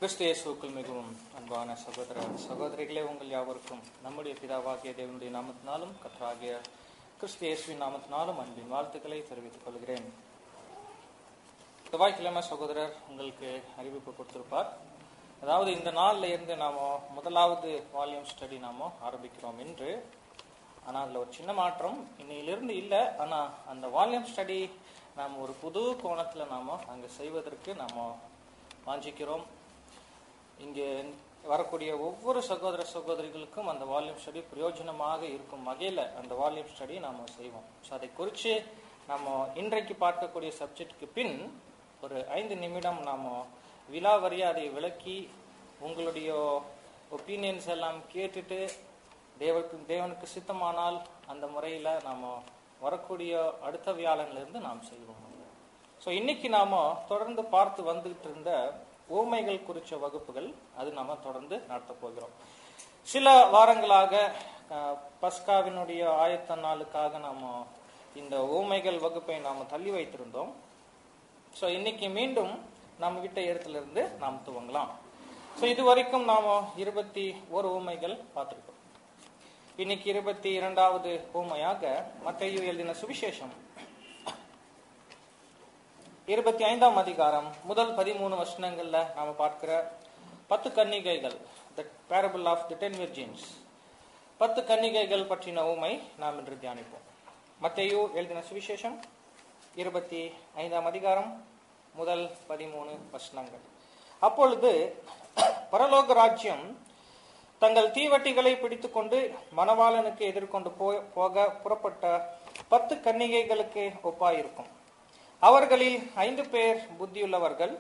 கிறிஸ்து இயேசுவுக்குள் மிகவும் அன்பான சகோதர சகோதரிகளே உங்கள் யாவருக்கும் நம்முடைய பிதாவாகிய தேவனுடைய நாமத்தினாலும் கத்தராகிய கிறிஸ்து இயேசுவின் நாமத்தினாலும் அன்பின் வாழ்த்துக்களை தெரிவித்துக் கொள்கிறேன் செவ்வாய்க்கிழமை சகோதரர் உங்களுக்கு அறிவிப்பு கொடுத்திருப்பார் அதாவது இந்த நாள்ல இருந்து நாம முதலாவது வால்யூம் ஸ்டடி நாம ஆரம்பிக்கிறோம் என்று ஆனா அதுல ஒரு சின்ன மாற்றம் இன்னையிலிருந்து இல்லை ஆனா அந்த வால்யூம் ஸ்டடி நாம் ஒரு புது கோணத்துல நாம அங்க செய்வதற்கு நாம வாஞ்சிக்கிறோம் இங்கே வரக்கூடிய ஒவ்வொரு சகோதர சகோதரிகளுக்கும் அந்த வால்யூம் ஸ்டடி பிரயோஜனமாக இருக்கும் வகையில அந்த வால்யூம் ஸ்டடி நாம செய்வோம் ஸோ அதை குறித்து நம்ம இன்றைக்கு பார்க்கக்கூடிய சப்ஜெக்டுக்கு பின் ஒரு ஐந்து நிமிடம் நாம விலாவரியா அதை விளக்கி உங்களுடைய ஒப்பீனியன்ஸ் எல்லாம் கேட்டுட்டு தேவனுக்கு தேவனுக்கு சித்தமானால் அந்த முறையில நாம வரக்கூடிய அடுத்த வியாழன்ல இருந்து நாம் செய்வோம் ஸோ இன்னைக்கு நாம தொடர்ந்து பார்த்து வந்துகிட்டு இருந்த ஊமைகள் குறித்த வகுப்புகள் அது நாம தொடர்ந்து நடத்த போகிறோம் சில வாரங்களாக அஹ், பஸ்காவினுடைய ஆயத்த நாளுக்காக நாம இந்த ஊமைகள் வகுப்பை நாம தள்ளி வைத்திருந்தோம் ஸோ இன்னைக்கு மீண்டும் நாம் விட்ட இடத்துல இருந்து நாம் துவங்கலாம் ஸோ இது வரைக்கும் நாம இருபத்தி ஒரு ஊமைகள் பார்த்திருக்கோம் இன்னைக்கு இருபத்தி இரண்டாவது ஊமையாக மத்தையு எழுதின சுவிசேஷம் இருபத்தி ஐந்தாம் அதிகாரம் முதல் பதிமூணு வசனங்கள்ல நாம பார்க்கிற பத்து கன்னிகைகள் the parable of the ten virgins பத்து கன்னிகைகள் பற்றின ஊமை நாம் இன்று தியானிப்போம் மத்தேயு எழுதின சுவிசேஷம் இருபத்தி ஐந்தாம் அதிகாரம் முதல் பதிமூணு வசனங்கள் அப்பொழுது பரலோக ராஜ்யம் தங்கள் தீவட்டிகளை பிடித்துக்கொண்டு மணவாளனுக்கு எதிர்கொண்டு போ- போக புறப்பட்ட பத்து கன்னிகைகளுக்கு ஒப்பாயிருக்கும் அவர்களில் ஐந்து பேர் புத்தியுள்ளவர்கள்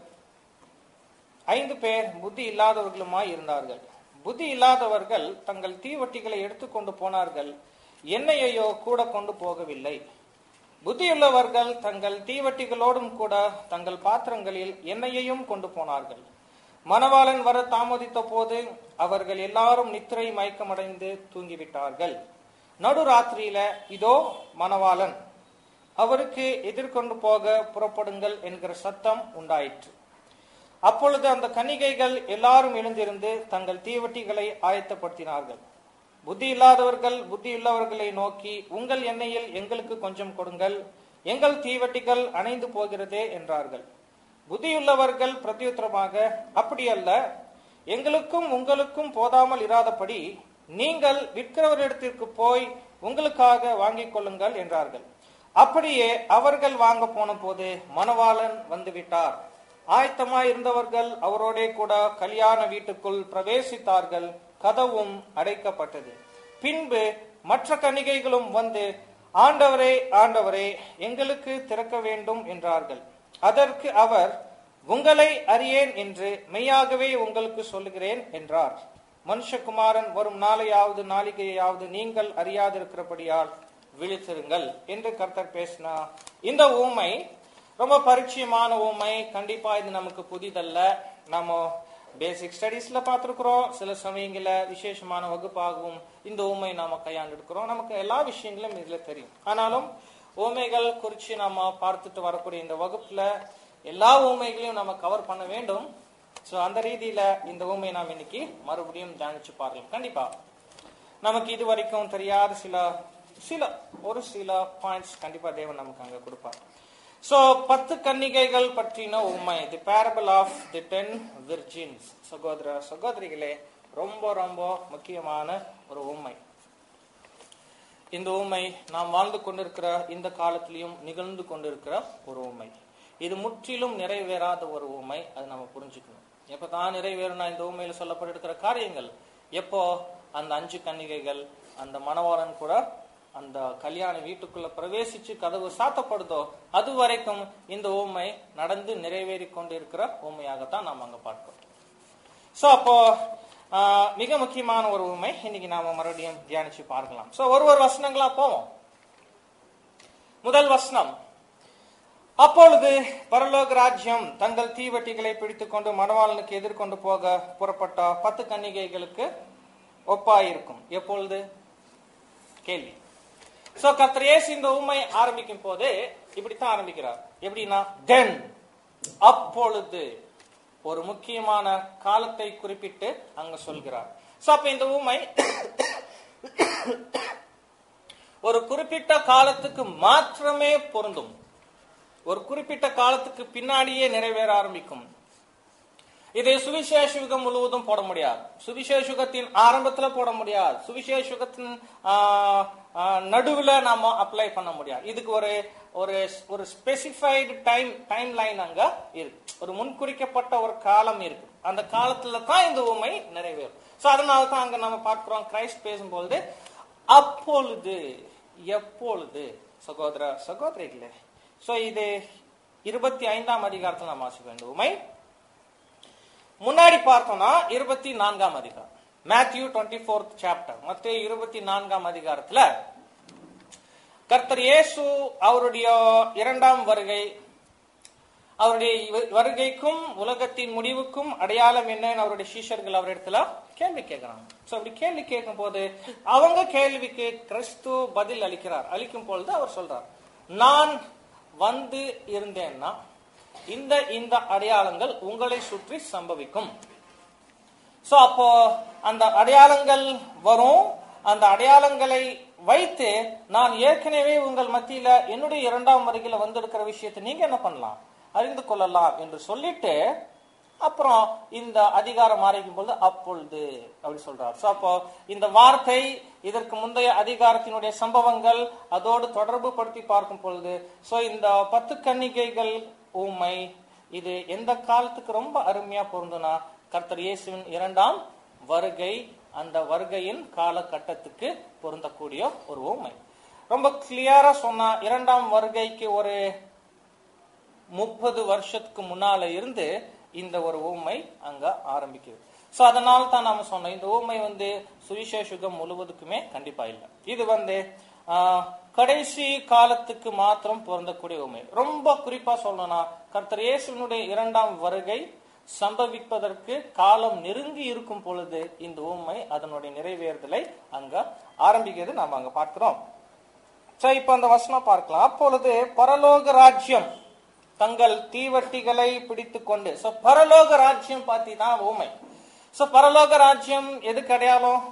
ஐந்து பேர் புத்தி இல்லாதவர்களுமாய் இருந்தார்கள் புத்தி இல்லாதவர்கள் தங்கள் தீவட்டிகளை எடுத்துக்கொண்டு போனார்கள் எண்ணெயையோ கூட கொண்டு போகவில்லை புத்தியுள்ளவர்கள் தங்கள் தீவட்டிகளோடும் கூட தங்கள் பாத்திரங்களில் எண்ணெயையும் கொண்டு போனார்கள் மணவாளன் வர தாமதித்த போது அவர்கள் எல்லாரும் நித்திரை மயக்கமடைந்து தூங்கிவிட்டார்கள் நடுராத்திரியில இதோ மணவாளன் அவருக்கு எதிர்கொண்டு போக புறப்படுங்கள் என்கிற சத்தம் உண்டாயிற்று அப்பொழுது அந்த கன்னிகைகள் எல்லாரும் எழுந்திருந்து தங்கள் தீவட்டிகளை ஆயத்தப்படுத்தினார்கள் புத்தி இல்லாதவர்கள் புத்தியுள்ளவர்களை நோக்கி உங்கள் எண்ணெயில் எங்களுக்கு கொஞ்சம் கொடுங்கள் எங்கள் தீவட்டிகள் அணைந்து போகிறதே என்றார்கள் புத்தியுள்ளவர்கள் பிரத்யுத்தரமாக அப்படியல்ல எங்களுக்கும் உங்களுக்கும் போதாமல் இராதபடி நீங்கள் விற்கிறவரிடத்திற்கு போய் உங்களுக்காக வாங்கிக் கொள்ளுங்கள் என்றார்கள் அப்படியே அவர்கள் வாங்க போன போது மணவாளன் வந்துவிட்டார் ஆயத்தமாய் இருந்தவர்கள் அவரோடே கூட கல்யாண வீட்டுக்குள் பிரவேசித்தார்கள் கதவும் அடைக்கப்பட்டது பின்பு மற்ற கன்னிகைகளும் வந்து ஆண்டவரே ஆண்டவரே எங்களுக்கு திறக்க வேண்டும் என்றார்கள் அதற்கு அவர் உங்களை அறியேன் என்று மெய்யாகவே உங்களுக்கு சொல்லுகிறேன் என்றார் மனுஷகுமாரன் வரும் நாளையாவது நாளிகையாவது நீங்கள் அறியாதிருக்கிறபடியால் விழித்திருங்கள் என்று கர்த்தர் பேசினா இந்த ஊமை ரொம்ப பரிச்சயமான ஊமை கண்டிப்பா இது நமக்கு புதிதல்ல நாம பேசிக் ஸ்டடீஸ்ல பார்த்திருக்கிறோம் சில சமயங்கள விசேஷமான வகுப்பாகவும் இந்த ஊமை நாம கையாண்டு இருக்கிறோம் நமக்கு எல்லா விஷயங்களும் இதுல தெரியும் ஆனாலும் ஊமைகள் குறித்து நாம பார்த்துட்டு வரக்கூடிய இந்த வகுப்புல எல்லா ஊமைகளையும் நம்ம கவர் பண்ண வேண்டும் சோ அந்த ரீதியில இந்த ஊமையை நாம் இன்னைக்கு மறுபடியும் தியானிச்சு பார்க்கலாம் கண்டிப்பா நமக்கு இது வரைக்கும் தெரியாத சில சில ஒரு சில பாயிண்ட்ஸ் கண்டிப்பா தேவன் நமக்கு அங்க கொடுப்பார் சோ பத்து கன்னிகைகள் பற்றின உண்மை the parable of the ten virgins சகோதர சகோதரிகளே ரொம்ப ரொம்ப முக்கியமான ஒரு உண்மை இந்த உண்மை நாம் வாழ்ந்து கொண்டிருக்கிற இந்த காலத்திலையும் நிகழ்ந்து கொண்டிருக்கிற ஒரு உண்மை இது முற்றிலும் நிறைவேறாத ஒரு உண்மை அது நம்ம புரிஞ்சுக்கணும் எப்பதான் நிறைவேறும் இந்த உண்மையில சொல்லப்பட்டிருக்கிற காரியங்கள் எப்போ அந்த அஞ்சு கன்னிகைகள் அந்த மணவாளன் கூட அந்த கல்யாண வீட்டுக்குள்ள பிரவேசிச்சு கதவு சாத்தப்படுதோ அது வரைக்கும் இந்த ஊமை நடந்து நிறைவேறி கொண்டிருக்கிற ஊமையாகத்தான் நாம் அங்க பார்க்கிறோம் சோ அப்போ ஆஹ், மிக முக்கியமான ஒரு உண்மை இன்னைக்கு நாம மறுபடியும் தியானிச்சு பார்க்கலாம் சோ ஒரு ஒரு வசனங்களா போவோம் முதல் வசனம் அப்பொழுது பரலோக ராஜ்யம் தங்கள் தீவட்டிகளை பிடித்துக்கொண்டு மணவாளனுக்கு எதிர்கொண்டு போக புறப்பட்ட பத்து கன்னிகைகளுக்கு ஒப்பாயிருக்கும் எப்பொழுது கேள்வி சோ கர்த்தர் இயேசு இந்த உண்மை ஆரம்பிக்கும் போது இப்படித்தான் ஆரம்பிக்கிறார் எப்படின்னா தென் அப்பொழுது ஒரு முக்கியமான காலத்தை குறிப்பிட்டு அங்க சொல்கிறார் சோ அப்ப இந்த ஊமை ஒரு குறிப்பிட்ட காலத்துக்கு மாத்திரமே பொருந்தும் ஒரு குறிப்பிட்ட காலத்துக்கு பின்னாடியே நிறைவேற ஆரம்பிக்கும் இதை சுவிசேஷ யுகம் முழுவதும் போட முடியாது சுவிசேஷ யுகத்தின் ஆரம்பத்துல போட முடியாது சுவிசேஷ யுகத்தின் ஆஹ், ஆஹ், நடுவுல நாம அப்ளை பண்ண முடியாது இதுக்கு ஒரு ஒரு ஒரு ஸ்பெசிஃபைடு டைம் டைம் லைன் அங்க இருக்கு ஒரு முன்குறிக்கப்பட்ட ஒரு காலம் இருக்கு அந்த காலத்துல தான் இந்த உண்மை நிறைவேறும் சோ அதனால தான் அங்க நம்ம பார்க்கிறோம் கிரைஸ்ட் பேசும்பொழுது அப்பொழுது எப்பொழுது சகோதர சகோதரிகளே சோ இது இருபத்தி ஐந்தாம் அதிகாரத்தில் நாம் வாசிக்க வேண்டும் உமை முன்னாடி பார்த்தோம்னா இருபத்தி நான்காம் அதிகாரம் மேத்யூ டுவெண்ட்டி ஃபோர்த் சாப்டர் மத்திய இருபத்தி நான்காம் அதிகாரத்துல கர்த்தர் இயேசு அவருடைய இரண்டாம் வருகை அவருடைய இவ- வருகைக்கும் உலகத்தின் முடிவுக்கும் அடையாளம் என்னன்னு அவருடைய சீஷர்கள் அவரிடத்துல கேள்வி கேட்கிறாங்க சோ அப்படி கேள்வி கேட்கும் போது அவங்க கேள்விக்கு கிறிஸ்து பதில் அளிக்கிறார் அளிக்கும் பொழுது அவர் சொல்றார் நான் வந்து இருந்தேன்னா இந்த இந்த அடையாளங்கள் உங்களை சுற்றி சம்பவிக்கும் சோ அப்போ அந்த அடையாளங்கள் வரும் அந்த அடையாளங்களை வைத்து நான் ஏற்கனவே உங்கள் மத்தியில என்னுடைய இரண்டாம் வருகையில வந்திருக்கிற விஷயத்தை நீங்க என்ன பண்ணலாம் அறிந்து கொள்ளலாம் என்று சொல்லிட்டு அப்புறம் இந்த அதிகாரம் ஆரம்பிக்கும் பொழுது அப்பொழுது அப்படி சொல்றார் சோ அப்போ இந்த வார்த்தை இதற்கு முந்தைய அதிகாரத்தினுடைய சம்பவங்கள் அதோடு தொடர்பு படுத்தி பார்க்கும் பொழுது சோ இந்த பத்து கன்னிகைகள் ஊமை இது எந்த காலத்துக்கு ரொம்ப அருமையா பொருந்துனா கர்த்தர் இயேசுவின் இரண்டாம் வருகை அந்த வருகையின் காலகட்டத்துக்கு பொருந்தக்கூடிய ஒரு ஊமை ரொம்ப கிளியரா சொன்னா இரண்டாம் வருகைக்கு ஒரு முப்பது வருஷத்துக்கு முன்னால இருந்து இந்த ஒரு ஊமை அங்க ஆரம்பிக்குது சோ அதனால தான் நாம சொன்னோம் இந்த ஊமை வந்து சுவிசேஷ யுகம் முழுவதுக்குமே கண்டிப்பா இல்லை இது வந்து ஆஹ், கடைசி காலத்துக்கு மாத்திரம் பொருந்தக்கூடிய ஊமை ரொம்ப குறிப்பா சொல்லணும்னா கர்த்தர் இயேசுவினுடைய இரண்டாம் வருகை சம்பவிப்பதற்கு காலம் நெருங்கி இருக்கும் பொழுது இந்த ஊமை அதனுடைய நிறைவேறுதலை அங்க ஆரம்பிக்கிறது நாம அங்க பார்க்கிறோம் சரி இப்ப அந்த வசனம் பார்க்கலாம் அப்பொழுது பரலோக ராஜ்யம் தங்கள் தீவட்டிகளை பிடித்துக் கொண்டு சோ பரலோக ராஜ்யம் பாத்தி தான் ஊமை சோ பரலோக ராஜ்யம் எதுக்கு அடையாளம்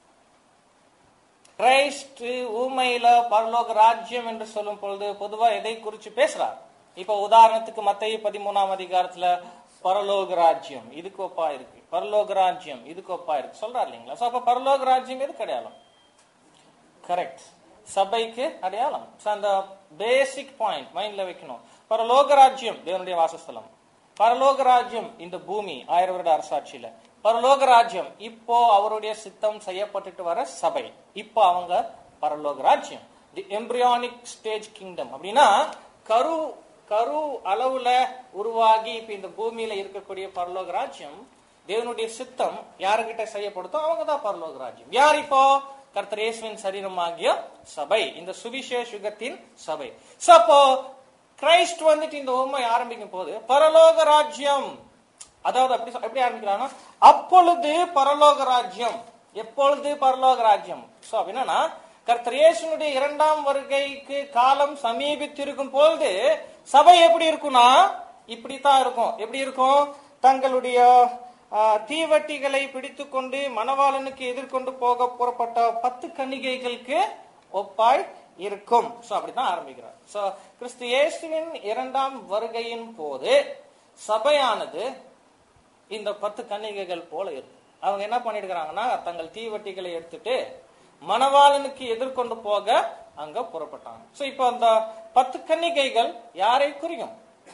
கிரைஸ்ட் ஊமையில பரலோக ராஜ்யம் என்று சொல்லும் பொழுது பொதுவா எதை குறிச்சு பேசுறார் இப்ப உதாரணத்துக்கு மத்திய பதிமூணாம் அதிகாரத்துல பரலோக ராஜ்யம் இதுக்கு ஒப்பா இருக்கு பரலோக ராஜ்யம் இதுக்கு ஒப்பா இருக்கு சொல்றாரு இல்லைங்களா சோ அப்ப பரலோக ராஜ்யம் எதுக்கு அடையாளம் கரெக்ட் சபைக்கு அடையாளம் So, அந்த பேசிக் பாயிண்ட் மைண்ட்ல வைக்கணும் பரலோக ராஜ்யம் தேவனுடைய வாசஸ்தலம் பரலோக ராஜ்யம் இந்த பூமி ஆயிரம் வருட அரசாட்சியில பரலோக ராஜ்யம் இப்போ அவருடைய சித்தம் செய்யப்பட்டுட்டு வர சபை இப்போ அவங்க பரலோக ராஜ்யம் தி எம்பிரியானிக் ஸ்டேஜ் கிங்டம் அப்படின்னா கரு கரு அளவுல உருவாகி இப்ப இந்த பூமியில இருக்கக்கூடிய பரலோக ராஜ்யம் தேவனுடைய சித்தம் யாருகிட்ட செய்யப்படுதோ அவங்க தான் பரலோக ராஜ்யம் யார் இப்போ கர்த்தர் இயேசுவின் சரீரமாகிய சபை இந்த சுவிசேஷ யுகத்தின் சபை So, அப்போ கிரைஸ்ட் வந்துட்டு இந்த உண்மை ஆரம்பிக்கும் போது பரலோக ராஜ்யம் அதாவது அப்படி சொ- எப்படி ஆரம்பிக்கிறாங்கன்னா அப்பொழுது பரலோக ராஜ்யம் எப்பொழுது பரலோக ராஜ்யம் சோ அப்படின்னா கர்த்தர் இயேசுனுடைய இரண்டாம் வருகைக்கு காலம் சமீபித்திருக்கும் பொழுது சபை எப்படி இருக்கும்னா இப்படித்தான் இருக்கும் எப்படி இருக்கும் தங்களுடைய ஆ, தீவட்டிகளை பிடித்துக்கொண்டு மணவாளனுக்கு எதிர்கொண்டு போக புறப்பட்ட பத்து கன்னிகைகளுக்கு ஒப்பாய் இருக்கும் சோ அப்படித்தான் ஆரம்பிக்கிறார் சோ கிறிஸ்து இயேசுவின் இரண்டாம் வருகையின் போது சபையானது இந்த பத்து கன்னிகைகள் போல இருக்கும் அவங்க என்ன பண்ணிருக்கிறாங்கன்னா தங்கள் தீவட்டிகளை எடுத்துட்டு மணவாளனுக்கு எதிர்கொண்டு போக அங்க புறப்பட்டாங்க சோ இப்போ அந்த பத்து கன்னிகைகள் யாரை குறிக்கும்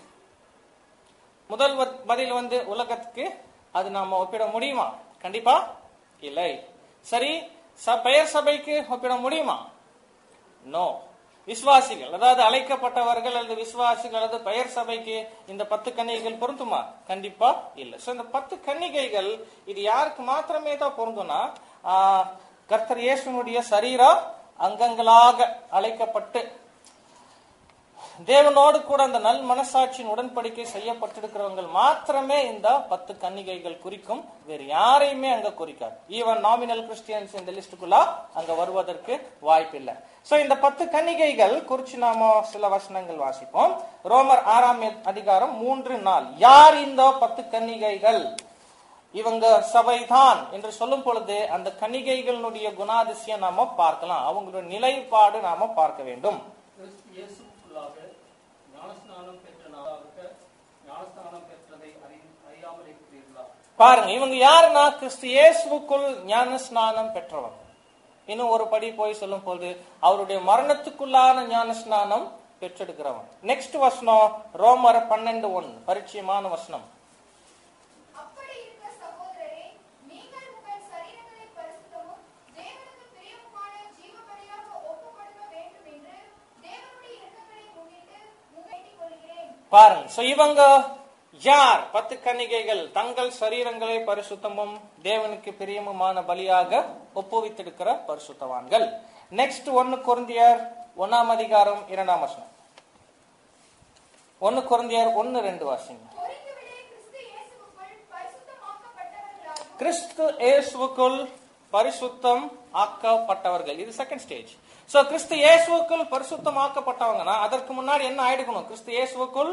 முதல் வ- பதில் வந்து உலகத்துக்கு அது நாம ஒப்பிட முடியுமா கண்டிப்பா இல்லை சரி ச- பெயர் சபைக்கு ஒப்பிட முடியுமா நோ விசுவாசிகள் அதாவது அழைக்கப்பட்டவர்கள் அல்லது விசுவாசிகள் அல்லது பெயர் சபைக்கு இந்த பத்து கன்னிகைகள் பொருந்துமா கண்டிப்பா இல்ல சோ இந்த பத்து கன்னிகைகள் இது யாருக்கு மாத்திரமே தான் பொருந்தும்னா ஆஹ், கர்த்தர் இயேசுனுடைய சரீர அங்கங்களாக அழைக்கப்பட்டு தேவனோடு கூட அந்த நல் மனசாட்சியின் உடன்படிக்கை செய்யப்பட்டிருக்கிறவங்க மாத்திரமே இந்த பத்து கன்னிகைகள் குறிக்கும் வேறு யாரையுமே அங்க குறிக்காது ஈவன் நாமினல் கிறிஸ்டியன்ஸ் இந்த லிஸ்டுக்குள்ள அங்க வருவதற்கு வாய்ப்பில்லை சோ இந்த பத்து கன்னிகைகள் குறிச்சு நாம சில வசனங்கள் வாசிப்போம் ரோமர் ஆறாம் அதிகாரம் மூன்று நாள் யார் இந்த பத்து கன்னிகைகள் இவங்க சபைதான் என்று சொல்லும் பொழுது அந்த கன்னிகைகளுடைய குணாதிசயம் நாம பார்க்கலாம் அவங்களுடைய நிலைப்பாடு நாம பார்க்க வேண்டும் கிறிஸ்து இயேசுக்குள்ளாக ஞானஸ்நானம் பெற்ற நாளாக ஞானஸ்நானம் பெற்றதை அறி அறியாமல் இருக்கிறீர்களா பாருங்க இவங்க யாருன்னா கிறிஸ்து இயேசுவுக்குள் ஞான ஸ்நானம் பெற்றவங்க இன்னும் ஒரு படி போய் சொல்லும் போது அவருடைய மரணத்துக்குள்ளான ஞான ஸ்நானம் பெற்றெடுக்கிறவன் நெக்ஸ்ட் வசனம் ரோமர் பன்னெண்டு ஒன் பரிச்சயமான வசனம் அப்படி இருக்க சகோதரரே நீங்கள் உங்கள் சரீரங்களை பரிசுத்தமும் தேவனுக்கு பிரியமுமான ஜீவபலியாக ஒப்புக்கொடுக்க வேண்டும் என்று தேவனுடைய இரக்கங்களை முன்னிட்டு முன்வைத்துக் கொள்கிறேன் பாருங்க சோ இவங்க யார் பத்து கன்னிகைகள் தங்கள் சரீரங்களை பரிசுத்தமும் தேவனுக்கு பிரியமுமான பலியாக ஒப்புவித்திருக்கிற பரிசுத்தவான்கள் நெக்ஸ்ட் ஒன்னு குருந்தியர் ஒன்னாம் அதிகாரம் இரண்டாம் வசனம் ஒன்னு குருந்தியர் ஒன்னு ரெண்டு வாசிங்க பொறிந்துவிடே கிறிஸ்து இயேசுவுக்குள் பரிசுத்தமாக்கப்பட்டவர்களாகவும் கிறிஸ்து இயேசுவுக்குள் பரிசுத்தம் ஆக்கப்பட்டவர்கள் இது செகண்ட் ஸ்டேஜ் சோ கிறிஸ்து இயேசுவுக்குள் பரிசுத்தமாக்கப்பட்டவங்கன்னா அதற்கு முன்னாடி என்ன ஆயிடுக்கணும் கிறிஸ்து இயேசுவுக்குள்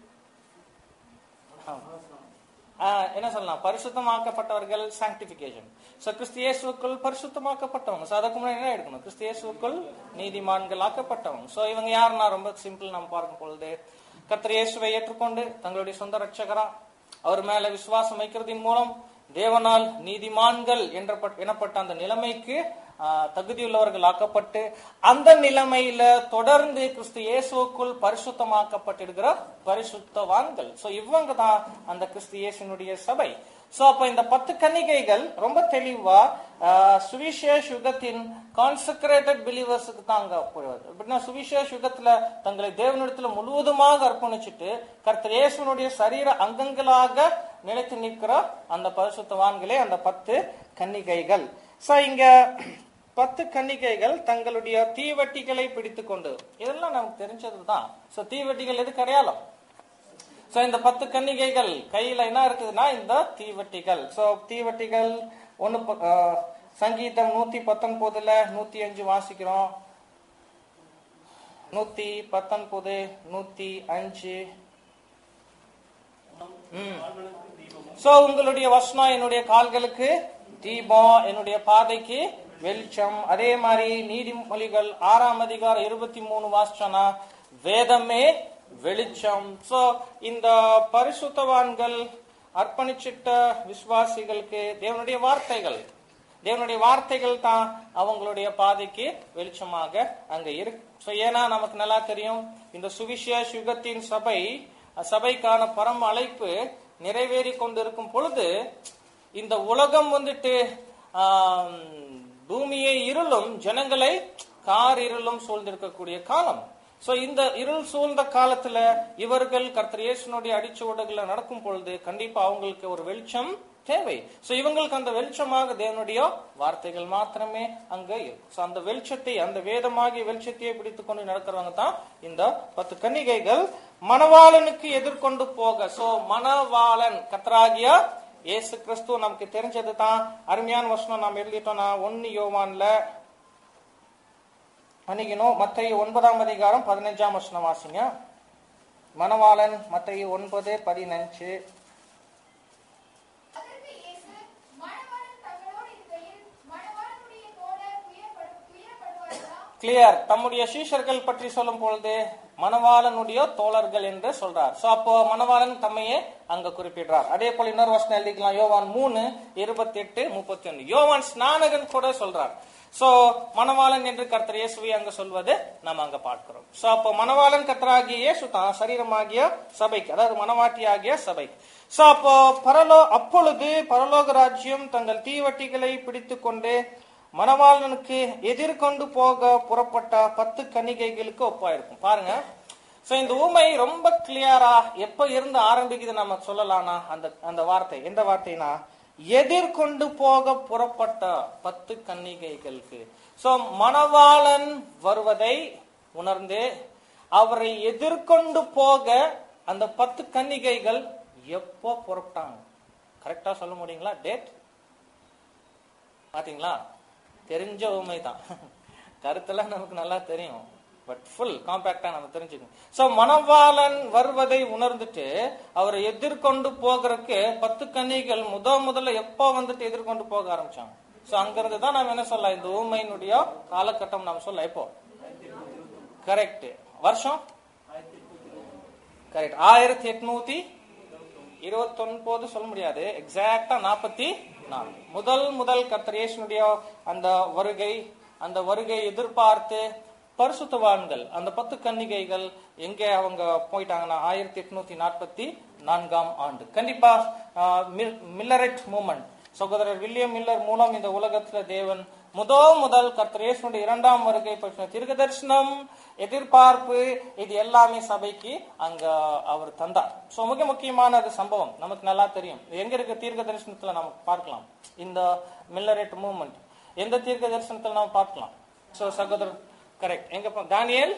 ஆ, என்ன சொல்லலாம் பரிசுத்தமாக்கப்பட்டவர்கள் சாங்டிபிகேஷன் சோ கிறிஸ்து இயேசுவுக்குள் பரிசுத்தமாக்கப்பட்டவங்க சோ அதுக்கு முன்னாடி என்ன எடுக்கணும் கிறிஸ்து இயேசுவுக்குள் நீதிமான்கள் ஆக்கப்பட்டவங்க சோ இவங்க யாருன்னா ரொம்ப சிம்பிள் நம்ம பார்க்கும் பொழுது கர்த்தர் இயேசுவை ஏற்றுக்கொண்டு தங்களுடைய சொந்த ரட்சகரா அவர் மேல விசுவாசம் வைக்கிறதின் மூலம் தேவனால் நீதிமான்கள் என்ற எனப்பட்ட அந்த நிலைமைக்கு ஆ, தகுதியுள்ளவர்கள் ஆக்கப்பட்டு அந்த நிலைமையில தொடர்ந்து கிறிஸ்து இயேசுவுக்குள் பரிசுத்தமாக்கப்பட்டிருக்கிற பரிசுத்தவான்கள் சோ இவங்க தான் அந்த கிறிஸ்து இயேசுனுடைய சபை சோ அப்ப இந்த பத்து கன்னிகைகள் ரொம்ப தெளிவா ஆ, சுவிசேஷ யுகத்தின் கான்செக்ரேட்டட் பிலீவர்ஸுக்கு தான் அங்க போடுவது எப்படின்னா சுவிசேஷ யுகத்துல தங்களை தேவனிடத்துல முழுவதுமாக அர்ப்பணிச்சுட்டு கர்த்தர் இயேசுனுடைய சரீர அங்கங்களாக நிலைத்து நிற்கிற அந்த பரிசுத்தவான்களே அந்த பத்து கன்னிகைகள் சோ இங்க பத்து கன்னிகைகள் தங்களுடைய தீவட்டிகளை பிடித்துக் கொண்டு இதெல்லாம் நமக்கு தெரிஞ்சதுதான் சோ தீவட்டிகள் எதுக்கு அடையாளம் சோ இந்த பத்து கன்னிகைகள் கையில என்ன இருக்குதுன்னா இந்த தீவட்டிகள் சோ தீவட்டிகள் ஒண்ணு ப- ஆ, சங்கீதம் நூத்தி பத்தொன்பதுல நூத்தி அஞ்சு வாசிக்கிறோம் நூத்தி பத்தொன்பது நூத்தி அஞ்சு ம் சோ உங்களுடைய வசனம் என்னுடைய கால்களுக்கு தீபம் என்னுடைய பாதைக்கு வெளிச்சம் அதே மாதிரி நீதிமொழிகள் ஆறாம் அதிகாரம் இருபத்தி மூணு வாசனா வேதமே வெளிச்சம் சோ இந்த பரிசுத்தவான்கள் அர்ப்பணிச்சிட்ட விசுவாசிகளுக்கு தேவனுடைய வார்த்தைகள் தேவனுடைய வார்த்தைகள் தான் அவங்களுடைய பாதைக்கு வெளிச்சமாக அங்க இருக்கு So, ஏன்னா நமக்கு நல்லா தெரியும் இந்த சுவிசேஷ யுகத்தின் சபை சபைக்கான பரம அழைப்பு நிறைவேறி கொண்டிருக்கும் பொழுது இந்த உலகம் வந்துட்டு ஆம், பூமியை இருளும் ஜனங்களை கார் இருளும் சூழ்ந்திருக்கக்கூடிய காலம் சோ இந்த இருள் சூழ்ந்த காலத்துல இவர்கள் கர்த்தர் இயேசுனுடைய அடிச்சுவடுகளை நடக்கும் பொழுது கண்டிப்பா அவங்களுக்கு ஒரு வெளிச்சம் தேவை சோ இவங்களுக்கு அந்த வெளிச்சமாக தேவனுடைய வார்த்தைகள் மாத்திரமே அங்க இருக்கும் சோ அந்த வெளிச்சத்தை அந்த வேதமாகிய வெளிச்சத்தையே பிடித்துக் கொண்டு நடக்கிறவங்க தான் இந்த பத்து கன்னிகைகள் மணவாளனுக்கு எதிர்கொண்டு போக சோ மணவாளன் கத்தராகிய இயேசு கிறிஸ்து நமக்கு தெரிஞ்சது தான் அருமையான வசனம் நாம் எழுதிட்டோம்னா ஒன்னு யோவான்ல மன்னிக்கணும் மத்திய ஒன்பதாம் அதிகாரம் பதினஞ்சாம் வசனம் வாசிங்க மணவாளன் மத்திய ஒன்பது பதினஞ்சு அதற்கு இயேசு மணவாளன் தங்களோடு இருக்கையில் மணவாளனுடைய தோழர் துயரப்படு துயரப்படுவார்களா கிளியர் தம்முடைய சீஷர்கள் பற்றி சொல்லும் பொழுது மணவாளனுடைய தோழர்கள் என்று சொல்றார் சோ அப்போ மணவாளன் தம்மையே அங்க குறிப்பிடுறார் அதே போல இன்னொரு வருஷம் எழுதிக்கலாம் யோவான் மூணு இருபத்தி எட்டு முப்பத்தி ஒன்னு யோவான் ஸ்நானகன் கூட சொல்றார் சோ மணவாளன் என்று கர்த்தர் இயேசுவை அங்க சொல்வது நம்ம அங்க பார்க்கிறோம் சோ அப்போ மணவாளன் கர்த்தராகிய இயேசு தான் சரீரமாகிய சபைக்கு அதாவது மணவாட்டியாகிய சபைக்கு சோ அப்போ பரலோ அப்பொழுது பரலோக ராஜ்யம் தங்கள் தீவட்டிகளை பிடித்துக் கொண்டு மணவாளனுக்கு எதிர்கொண்டு போக புறப்பட்ட பத்து கன்னிகைகளுக்கு ஒப்பாயிருக்கும் பாருங்க சோ இந்த ஊமை ரொம்ப கிளியரா எப்ப இருந்து ஆரம்பிக்குது நம்ம சொல்லலாம்னா அந்த அந்த வார்த்தை எந்த வார்த்தைனா எதிர்கொண்டு போக புறப்பட்ட பத்து கன்னிகைகளுக்கு சோ மணவாளன் வருவதை உணர்ந்து அவரை எதிர்கொண்டு போக அந்த பத்து கன்னிகைகள் எப்போ புறப்பட்டாங்க கரெக்டா சொல்ல முடியுங்களா டேட் பாத்தீங்களா தெரிஞ்ச உண்மை தான் கருத்தெல்லாம் நமக்கு நல்லா தெரியும் பட் ஃபுல் காம்பாக்டா நம்ம தெரிஞ்சுக்கணும் சோ மணவாளன் வருவதை உணர்ந்துட்டு அவரை எதிர்கொண்டு போகிறதுக்கு பத்து கன்னிகள் முத முதல்ல எப்போ வந்துட்டு எதிர்கொண்டு போக ஆரம்பிச்சாங்க சோ அங்கிருந்து தான் நாம என்ன சொல்லலாம் இந்த ஊமையினுடைய காலகட்டம் நாம சொல்ல இப்போ கரெக்ட் வருஷம் கரெக்ட் ஆயிரத்தி எட்நூத்தி இருபத்தொன்பது சொல்ல முடியாது எக்ஸாக்டா நாற்பத்தி நாலு முதல் முதல் கர்த்தரேசனுடைய அந்த வருகை அந்த வருகை எதிர்பார்த்து பரிசுத்தவான்கள் அந்த பத்து கன்னிகைகள் எங்க அவங்க போயிட்டாங்கன்னா ஆயிரத்தி எட்நூத்தி நாற்பத்தி நான்காம் ஆண்டு கண்டிப்பா ஆஹ், மில்- மில்லரெட் மூமெண்ட் சகோதரர் வில்லியம் மில்லர் மூலம் இந்த உலகத்துல தேவன் முதோ முதல் கர்த்தரேசனுடைய இரண்டாம் வருகை பற்றின தீர்க்க தரிசனம் எதிர்பார்ப்பு இது எல்லாமே சபைக்கு அங்க அவர் தந்தார் சோ மிக முக்கியமான அது சம்பவம் நமக்கு நல்லா தெரியும் இது எங்க இருக்கு தீர்க்க தரிசனத்துல நம்ம பார்க்கலாம் இந்த மில்லரெட் மூவ்மெண்ட் எந்த தீர்க்க தரிசனத்துல நம்ம பார்க்கலாம் சோ சகோதரர் கரெக்ட் எங்க போ- தானியேல்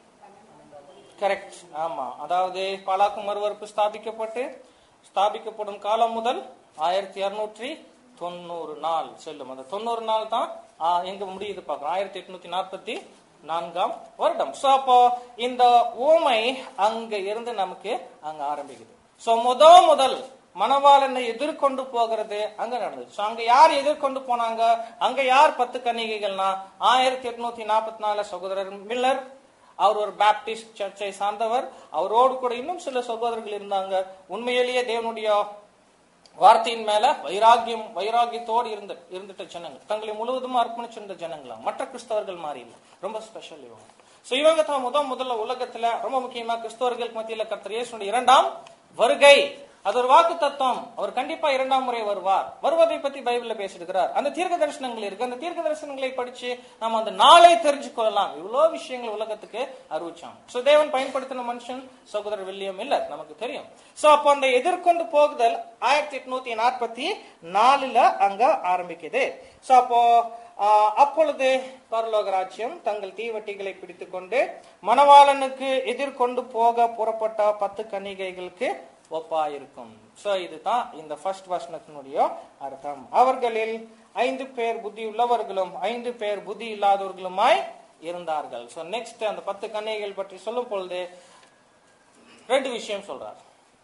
கரெக்ட் ஆமா அதாவது பாலாக்கு மறுவறுப்பு ஸ்தாபிக்கப்பட்டு ஸ்தாபிக்கப்படும் காலம் முதல் ஆயிரத்தி இருநூற்றி தொண்ணூறு நாள் செல்லும் அந்த தொண்ணூறு நாள் தான் ஆ, எங்க முடியுது பார்க்கிறோம் ஆயிரத்தி எட்நூத்தி நாற்பத்தி நான்காம் வருடம் சோ அப்போ இந்த ஊமை அங்க இருந்து நமக்கு அங்க ஆரம்பிக்குது சோ முத முதல் மணவாளனை எதிர்கொண்டு போகிறது அங்க நடந்தது சோ அங்க யார் எதிர்கொண்டு போனாங்க அங்க யார் பத்து கன்னிகைகள்னா ஆயிரத்தி எட்நூத்தி நாற்பத்தி நாலு சகோதரர் மில்லர் அவர் ஒரு பேப்டிஸ்ட் சர்ச்சை சார்ந்தவர் அவரோடு கூட இன்னும் சில சகோதரர்கள் இருந்தாங்க உண்மையிலேயே தேவனுடைய வார்த்தையின் மேல வைராகியம் வைராகியத்தோடு இருந்த இருந்துட்ட ஜனங்கள் தங்களை முழுவதும் அர்ப்பணிச்சிருந்த ஜனங்களா மற்ற கிறிஸ்தவர்கள் மாதிரி இல்ல ரொம்ப ஸ்பெஷல் இவங்க சோ இவங்க தான் முத முதல்ல உலகத்துல ரொம்ப முக்கியமா கிறிஸ்தவர்களுக்கு மத்தியில கர்த்தர் இயேசுனுடைய இரண்டாம் வருகை அது ஒரு வாக்கு தத்துவம் அவர் கண்டிப்பா இரண்டாம் முறை வருவார் வருவதை பத்தி பைபிள்ல பேசியிருக்கிறார் அந்த தீர்க்க தரிசனங்கள் இருக்கு அந்த தீர்க்க தரிசனங்களை படிச்சு நம்ம அந்த நாளை தெரிஞ்சு கொள்ளலாம் இவ்வளவு விஷயங்கள் உலகத்துக்கு அறிவிச்சாங்க சோ தேவன் பயன்படுத்தின மனுஷன் சகோதரர் வில்லியம் இல்ல நமக்கு தெரியும் சோ அப்போ அந்த எதிர்கொண்டு போகுதல் ஆயிரத்தி எட்நூத்தி நாற்பத்தி நாலுல அங்க ஆரம்பிக்குது சோ அப்போ ஆஹ், அப்பொழுது பரலோக ராஜ்யம் தங்கள் தீவட்டிகளை பிடித்துக்கொண்டு மணவாளனுக்கு எதிர்கொண்டு போக புறப்பட்ட பத்து கன்னிகைகளுக்கு ஒப்பாயிருக்கும் சோ இதுதான் இந்த ஃபர்ஸ்ட் வசனத்தினுடைய அர்த்தம் அவர்களில் ஐந்து பேர் புத்தி உள்ளவர்களும் ஐந்து பேர் புத்தி இல்லாதவர்களுமாய் இருந்தார்கள் சோ நெக்ஸ்ட் அந்த பத்து கன்னிகைகள் பற்றி சொல்லும் பொழுது ரெண்டு விஷயம் சொல்றார்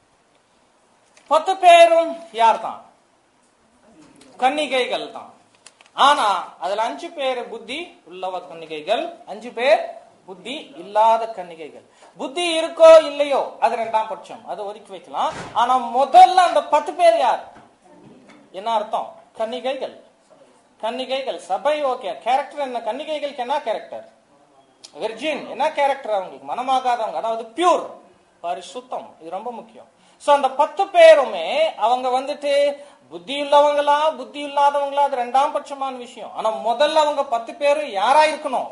பத்து பேரும் யார் தான் கன்னிகைகள் தான் ஆனா அதுல அஞ்சு பேர் புத்தி உள்ளவ கன்னிகைகள் அஞ்சு பேர் புத்தி இல்லாத கன்னிகைகள் புத்தி இருக்கோ இல்லையோ அது ரெண்டாம் பட்சம் அது ஒதுக்கி வைக்கலாம் ஆனா முதல்ல அந்த பத்து பேர் யார் என்ன அர்த்தம் கன்னிகைகள் கன்னிகைகள் சபை ஓகே கேரக்டர் என்ன கன்னிகைகளுக்கு என்ன கேரக்டர் வெர்ஜின் என்ன கேரக்டர் அவங்களுக்கு மனமாகாதவங்க அதாவது பியூர் பரிசுத்தம் இது ரொம்ப முக்கியம் சோ அந்த பத்து பேருமே அவங்க வந்துட்டு புத்தி உள்ளவங்களா புத்தி இல்லாதவங்களா அது ரெண்டாம் பட்சமான விஷயம் ஆனா முதல்ல அவங்க பத்து பேரும் யாரா இருக்கணும்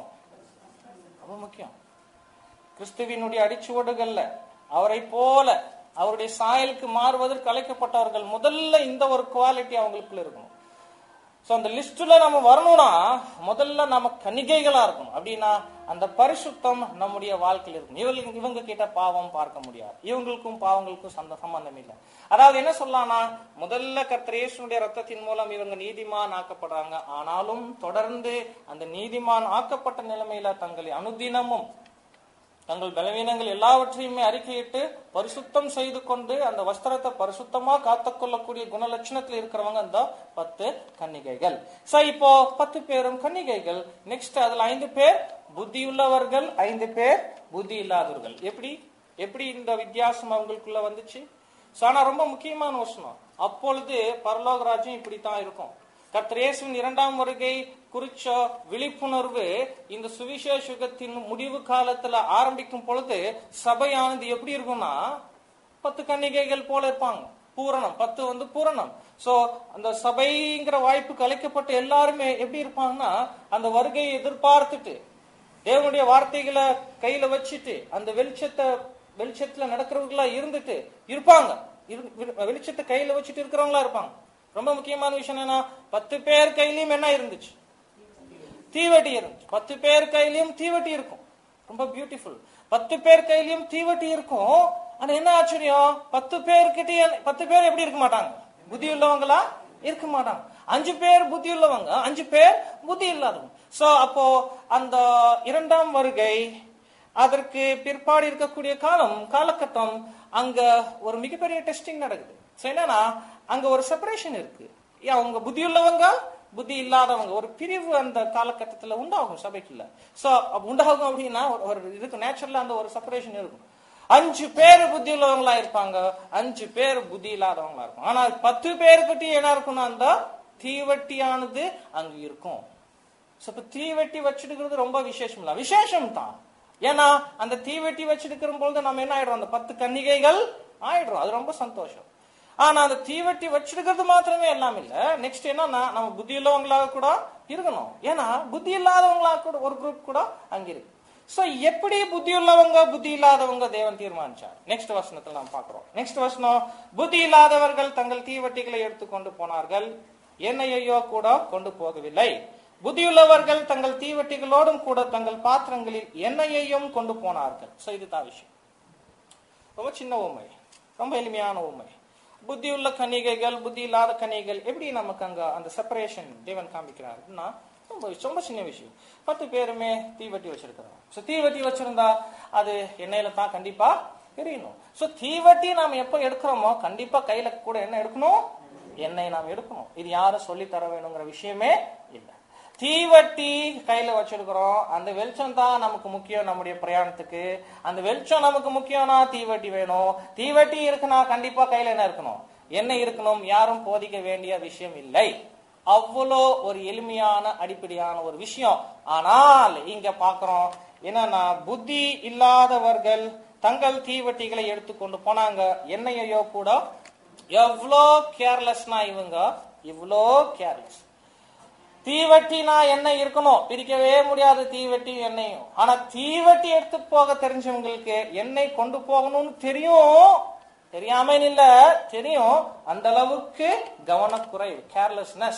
ரொம்ப முக்கியம் கிறிஸ்துவினுடைய அடிச்சுவடுகள்ல அவரை போல அவருடைய சாயலுக்கு மாறுவதற்கு அழைக்கப்பட்டவர்கள் முதல்ல இந்த ஒரு குவாலிட்டி அவங்களுக்குள்ள இருக்கணும் சோ அந்த லிஸ்ட்ல நம்ம வரணும்னா முதல்ல நம்ம கன்னிகைகளா இருக்கணும் அப்படின்னா அந்த பரிசுத்தம் நம்முடைய வாழ்க்கையில் இருக்கும் இவங்க இவங்க கிட்ட பாவம் பார்க்க முடியாது இவங்களுக்கும் பாவங்களுக்கும் சந்த சம்பந்தம் இல்லை அதாவது என்ன சொல்லலாம்னா முதல்ல கர்த்தர் இயேசுனுடைய ரத்தத்தின் மூலம் இவங்க நீதிமான் ஆக்கப்படுறாங்க ஆனாலும் தொடர்ந்து அந்த நீதிமான் ஆக்கப்பட்ட நிலைமையில தங்களை அனுதினமும் தங்கள் பலவீனங்கள் எல்லாவற்றையுமே அறிக்கையிட்டு பரிசுத்தம் செய்து கொண்டு அந்த வஸ்திரத்தை பரிசுத்தமா காத்துக்கொள்ளக்கூடிய குணலட்சணத்தில் இருக்கிறவங்க அந்த பத்து கன்னிகைகள் சோ இப்போ பத்து பேரும் கன்னிகைகள் நெக்ஸ்ட் அதுல ஐந்து பேர் புத்தியுள்ளவர்கள் ஐந்து பேர் புத்தி இல்லாதவர்கள் எப்படி எப்படி இந்த வித்தியாசம் அவங்களுக்குள்ள வந்துச்சு சோ ஆனா ரொம்ப முக்கியமான வசனம் அப்பொழுது பரலோக ராஜ்யம் இப்படித்தான் இருக்கும் கர்த்தர் இயேசுவின் இரண்டாம் வருகை குறிச்ச விழிப்புணர்வு இந்த சுவிசேஷ யுகத்தின் முடிவு காலத்துல ஆரம்பிக்கும் பொழுது சபையானது எப்படி இருக்கும்னா பத்து கன்னிகைகள் போல இருப்பாங்க பூரணம் பத்து வந்து பூரணம் சோ அந்த சபைங்கிற வாய்ப்பு கலைக்கப்பட்ட எல்லாருமே எப்படி இருப்பாங்கன்னா அந்த வருகையை எதிர்பார்த்துட்டு தேவனுடைய வார்த்தைகளை கையில வச்சுட்டு அந்த வெளிச்சத்தை வெளிச்சத்துல நடக்கிறவங்களா இருந்துட்டு இருப்பாங்க இரு- வி- வெளிச்சத்தை கையில வச்சுட்டு இருக்கிறவங்களா இருப்பாங்க ரொம்ப முக்கியமான விஷயம் என்னன்னா பத்து பேர் கையிலயும் என்ன இருந்துச்சு தீவெட்டி இருந்துச்சு பத்து பேர் கையிலயும் தீவெட்டி இருக்கும் ரொம்ப பியூட்டிஃபுல் பத்து பேர் கையிலயும் தீவட்டி இருக்கும் ஆனா என்ன ஆச்சரியம் பத்து பேர்கிட்ட பத்து பேர் எப்படி இருக்க மாட்டாங்க புத்தி உள்ளவங்களா இருக்க மாட்டாங்க அஞ்சு பேர் புத்தி உள்ளவங்க அஞ்சு பேர் புத்தி இல்லாதவங்க சோ அப்போ அந்த இரண்டாம் வருகை அதற்கு பிற்பாடு இருக்கக்கூடிய காலம் காலகட்டம் அங்க ஒரு மிகப்பெரிய டெஸ்டிங் நடக்குது சோ என்னன்னா அங்க ஒரு செப்பரேஷன் இருக்கு ஏன் அவங்க புத்தி உள்ளவங்க புத்தி இல்லாதவங்க ஒரு பிரிவு அந்த காலகட்டத்துல உண்டாகும் சபைக்குள்ள சோ உண்டாகும் அப்படின்னா ஒரு- ஒரு இருக்கு நேச்சுரலா அந்த ஒரு செப்பரேஷன் இருக்கும் அஞ்சு பேர் புத்தி உள்ளவங்களா இருப்பாங்க அஞ்சு பேர் புத்தி இல்லாதவங்களா இருக்கும் ஆனா பத்து பேருக்கிட்ட என்ன இருக்கும்னா அந்த தீவட்டியானது அங்க இருக்கும் So, இப்ப தீவெட்டி வச்சிருக்கிறது ரொம்ப விசேஷம் இல்ல விசேஷம் தான் ஏன்னா அந்த தீவெட்டி வச்சிருக்கிற பொழுது நம்ம என்ன ஆயிடுறோம் அந்த பத்து கன்னிகைகள் ஆயிடுறோம் அது ரொம்ப சந்தோஷம் ஆனா அந்த தீவெட்டி வச்சிருக்கிறது மாத்திரமே எல்லாம் இல்ல நெக்ஸ்ட் என்னன்னா நம்ம புத்தி உள்ளவங்களாக கூட இருக்கணும் ஏன்னா புத்தி இல்லாதவங்களா கூட ஒரு குரூப் கூட அங்க இருக்கு சோ எப்படி புத்தி உள்ளவங்க புத்தி இல்லாதவங்க தேவன் தீர்மானிச்சார் நெக்ஸ்ட் வசனத்துல நாம் பார்க்கிறோம் நெக்ஸ்ட் வசனம் புத்தி இல்லாதவர்கள் தங்கள் தீவட்டிகளை எடுத்துக்கொண்டு போனார்கள் என்னையோ கூட கொண்டு போகவில்லை புத்தியுள்ளவர்கள் தங்கள் தீவட்டிகளோடும் கூட தங்கள் பாத்திரங்களில் எண்ணெயையும் கொண்டு போனார்கள் சோ இதுதான் விஷயம் ரொம்ப சின்ன உண்மை ரொம்ப எளிமையான உண்மை புத்தி உள்ள கன்னிகைகள் புத்தி இல்லாத கன்னிகைகள் எப்படி நமக்கு அங்க அந்த செப்பரேஷன் தேவன் காமிக்கிறார் அப்படின்னா ரொம்ப ரொம்ப சின்ன விஷயம் பத்து பேருமே தீவட்டி வச்சிருக்கிறோம் சோ தீவட்டி வச்சிருந்தா அது எண்ணெயில தான் கண்டிப்பா எரியணும் சோ தீவட்டி நாம எப்ப எடுக்கிறோமோ கண்டிப்பா கையில கூட என்ன எடுக்கணும் எண்ணெய் நாம் எடுக்கணும் இது யாரும் சொல்லி தர வேணுங்கிற விஷயமே இல்லை தீவட்டி கையில வச்சிருக்கிறோம் அந்த வெளிச்சம் தான் நமக்கு முக்கியம் நம்முடைய பிரயாணத்துக்கு அந்த வெளிச்சம் நமக்கு முக்கியம்னா தீவட்டி வேணும் தீவட்டி இருக்குன்னா கண்டிப்பா கையில என்ன இருக்கணும் என்ன இருக்கணும் யாரும் போதிக்க வேண்டிய விஷயம் இல்லை அவ்வளோ ஒரு எளிமையான அடிப்படையான ஒரு விஷயம் ஆனால் இங்க பாக்குறோம் என்னன்னா புத்தி இல்லாதவர்கள் தங்கள் தீவட்டிகளை எடுத்துக்கொண்டு போனாங்க என்னையோ கூட எவ்வளோ கேர்லெஸ்னா இவங்க இவ்வளோ கேர்லெஸ் தீவட்டினா என்ன இருக்கணும் பிரிக்கவே முடியாது தீவட்டி எண்ணெயும் ஆனா தீவட்டி எடுத்து போக தெரிஞ்சவங்களுக்கு எண்ணெய் கொண்டு போகணும்னு தெரியும் தெரியாம இல்ல தெரியும் அந்த அளவுக்கு கவனக்குறைவு கேர்லெஸ்னஸ்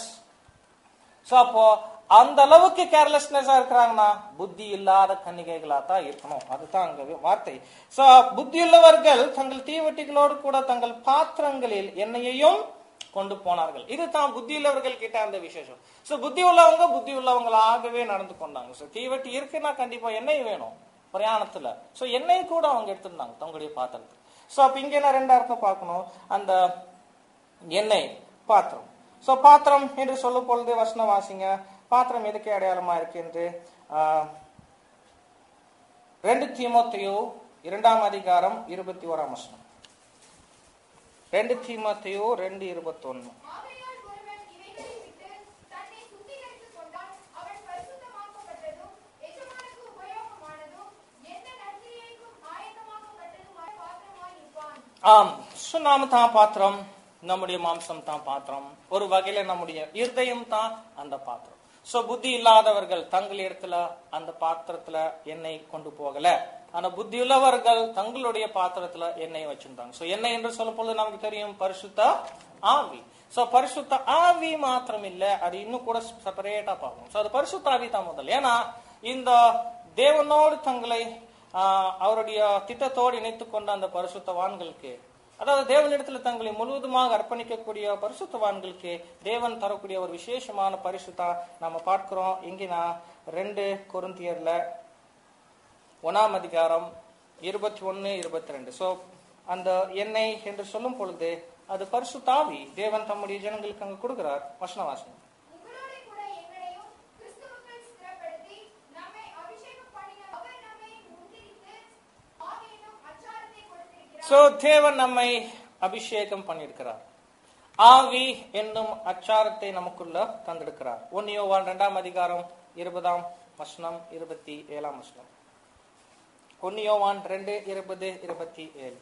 சோ அப்போ அந்த அளவுக்கு கேர்லெஸ்னஸா இருக்கிறாங்கன்னா புத்தி இல்லாத கன்னிகைகளா தான் இருக்கணும் அதுதான் அங்க வார்த்தை சோ புத்தி உள்ளவர்கள் தங்கள் தீவட்டிகளோடு கூட தங்கள் பாத்திரங்களில் எண்ணெயையும் கொண்டு போனார்கள் இதுதான் புத்தி உள்ளவர்கள் கிட்ட அந்த விசேஷம் சோ புத்தி உள்ளவங்க புத்தி உள்ளவங்களாகவே நடந்து கொண்டாங்க சோ தீவட்டி இருக்குன்னா கண்டிப்பா எண்ணெய் வேணும் பிரயாணத்துல சோ எண்ணெய் கூட அவங்க எடுத்திருந்தாங்க தங்களுடைய பாத்திரத்துக்கு சோ அப்ப இங்க என்ன ரெண்டு அர்த்தம் பார்க்கணும் அந்த எண்ணெய் பாத்திரம் சோ பாத்திரம் என்று சொல்லும் பொழுது வசனம் வாசிங்க பாத்திரம் எதுக்கு அடையாளமா இருக்கு என்று ஆஹ், ரெண்டு தீமோத்தேயு இரண்டாம் அதிகாரம் இருபத்தி ஓராம் வசனம் ரெண்டு தீமோத்தேயு ரெண்டு இருபத்தொன்னு ஆகையால் ஒருவன் இவைகளை விட்டு தன்னை சுத்திகரித்துக் கொண்டால் அவன் பரிசுத்தமாக்கப்பட்டதும் எஜமானுக்கு உபயோகமானதும் எந்த நற்கிரியைக்கும் ஆயத்தமாக்கப்பட்டதுமான பாத்திரமாய் இருப்பான் ஆம் சோ நாம தான் பாத்திரம் நம்முடைய மாம்சம் தான் பாத்திரம் ஒரு வகையில நம்முடைய இருதயம் தான் அந்த பாத்திரம் சோ புத்தி இல்லாதவர்கள் தங்கள் இடத்துல அந்த பாத்திரத்துல எண்ணெய் கொண்டு போகல ஆனா புத்தி உள்ளவர்கள் தங்களுடைய பாத்திரத்துல எண்ணெய் வச்சிருந்தாங்க சோ எண்ணெய் என்று சொல்லும் பொழுது நமக்கு தெரியும் பரிசுத்த ஆவி சோ பரிசுத்த ஆவி மாத்திரம் இல்ல அது இன்னும் கூட செப்பரேட்டா பார்க்கணும் சோ அது பரிசுத்த ஆவி தான் முதல் ஏன்னா இந்த தேவனோடு தங்களை ஆஹ், அவருடைய திட்டத்தோடு இணைத்துக் கொண்ட அந்த பரிசுத்தவான்களுக்கு அதாவது தேவனிடத்துல தங்களை முழுவதுமாக அர்ப்பணிக்கக்கூடிய பரிசுத்தவான்களுக்கு தேவன் தரக்கூடிய ஒரு விசேஷமான பரிசுத்தா நம்ம பார்க்கிறோம் இங்கினா ரெண்டு கொருந்தியர்ல ஒன்னாம் அதிகாரம் இருபத்தி ஒன்னு இருபத்தி ரெண்டு சோ அந்த எண்ணெய் என்று சொல்லும் பொழுது அது பரிசுத்தாவி தேவன் தம்முடைய ஜனங்களுக்கு அங்க கொடுக்கிறார் வசனவாசனம் உங்களோடு கூட எங்களையும் கிறிஸ்துவுக்குள் ஸ்திரப்படுத்தி நம்மை அபிஷேகம் பண்ணின அவர் நம்மை முந்திரித்து ஆவியிலும் அச்சாரத்தை கொடுத்திருக்கிறார் சோ தேவன் நம்மை அபிஷேகம் பண்ணியிருக்கிறார் ஆவி என்னும் அச்சாரத்தை நமக்குள்ள தந்தெடுக்கிறார் ஒன்னு யோவான் இரண்டாம் அதிகாரம் இருபதாம் வசனம் இருபத்தி ஏழாம் வசனம் ஒன்னு யோவான் ரெண்டு இருபது இருபத்தி ஏழு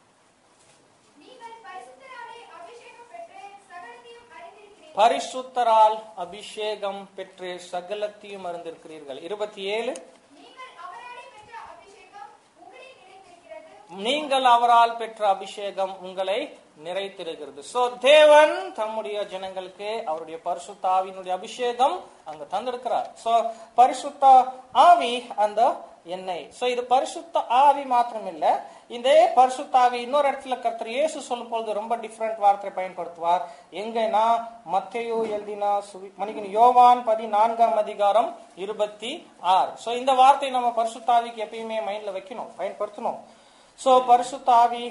நீங்கள் பரிசுத்தராலே அபிஷேகம் பெற்று சகலத்தையும் அறிந்திருக்கிறீர்கள் பரிசுத்தரால் அபிஷேகம் பெற்று சகலத்தையும் அறிந்திருக்கிறீர்கள் இருபத்தி ஏழு நீங்கள் அவராலே பெற்ற அபிஷேகம் உங்களில் நிலைத்திருக்கிறது நீங்கள் அவரால் பெற்ற அபிஷேகம் உங்களை நிறைத்திருக்கிறது சோ தேவன் தம்முடைய ஜனங்களுக்கு அவருடைய பரிசுத்த ஆவியினுடைய அபிஷேகம் அங்க தந்திருக்கிறார் சோ பரிசுத்த ஆவி அந்த எண்ணெய் சோ இது பரிசுத்த ஆவி மாத்திரம் இல்ல இந்த பரிசுத்த ஆவி இன்னொரு இடத்துல கர்த்தர் இயேசு சொல்லும் பொழுது ரொம்ப டிஃபரெண்ட் வார்த்தை பயன்படுத்துவார் எங்கன்னா மத்தேயு எழுதினா சுவி- மன்னிக்கணும் யோவான் பதினான்காம் அதிகாரம் இருபத்தி ஆறு சோ இந்த வார்த்தை நம்ம பரிசுத்த ஆவிக்கு எப்பயுமே மைண்ட்ல வைக்கணும் பயன்படுத்தணும் சோ பரிசுத்த ஆவி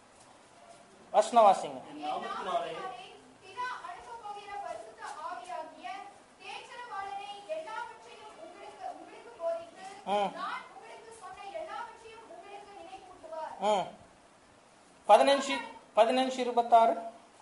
வசனவாசிங்க என் நாமத்தினாலே பிதா அனுப்பப் போகிற பரிசுத்த ஆவியாகிய தேற்றரவாளனை எல்லாவற்றையும் உங்களுக்கு உங்களுக்கு போதித்து ம். நான் உங்களுக்கு சொன்ன எல்லாவற்றையும் உங்களுக்கு நினைவூட்டுவார் ம் பதினஞ்சு பதினஞ்சு இருபத்தாறு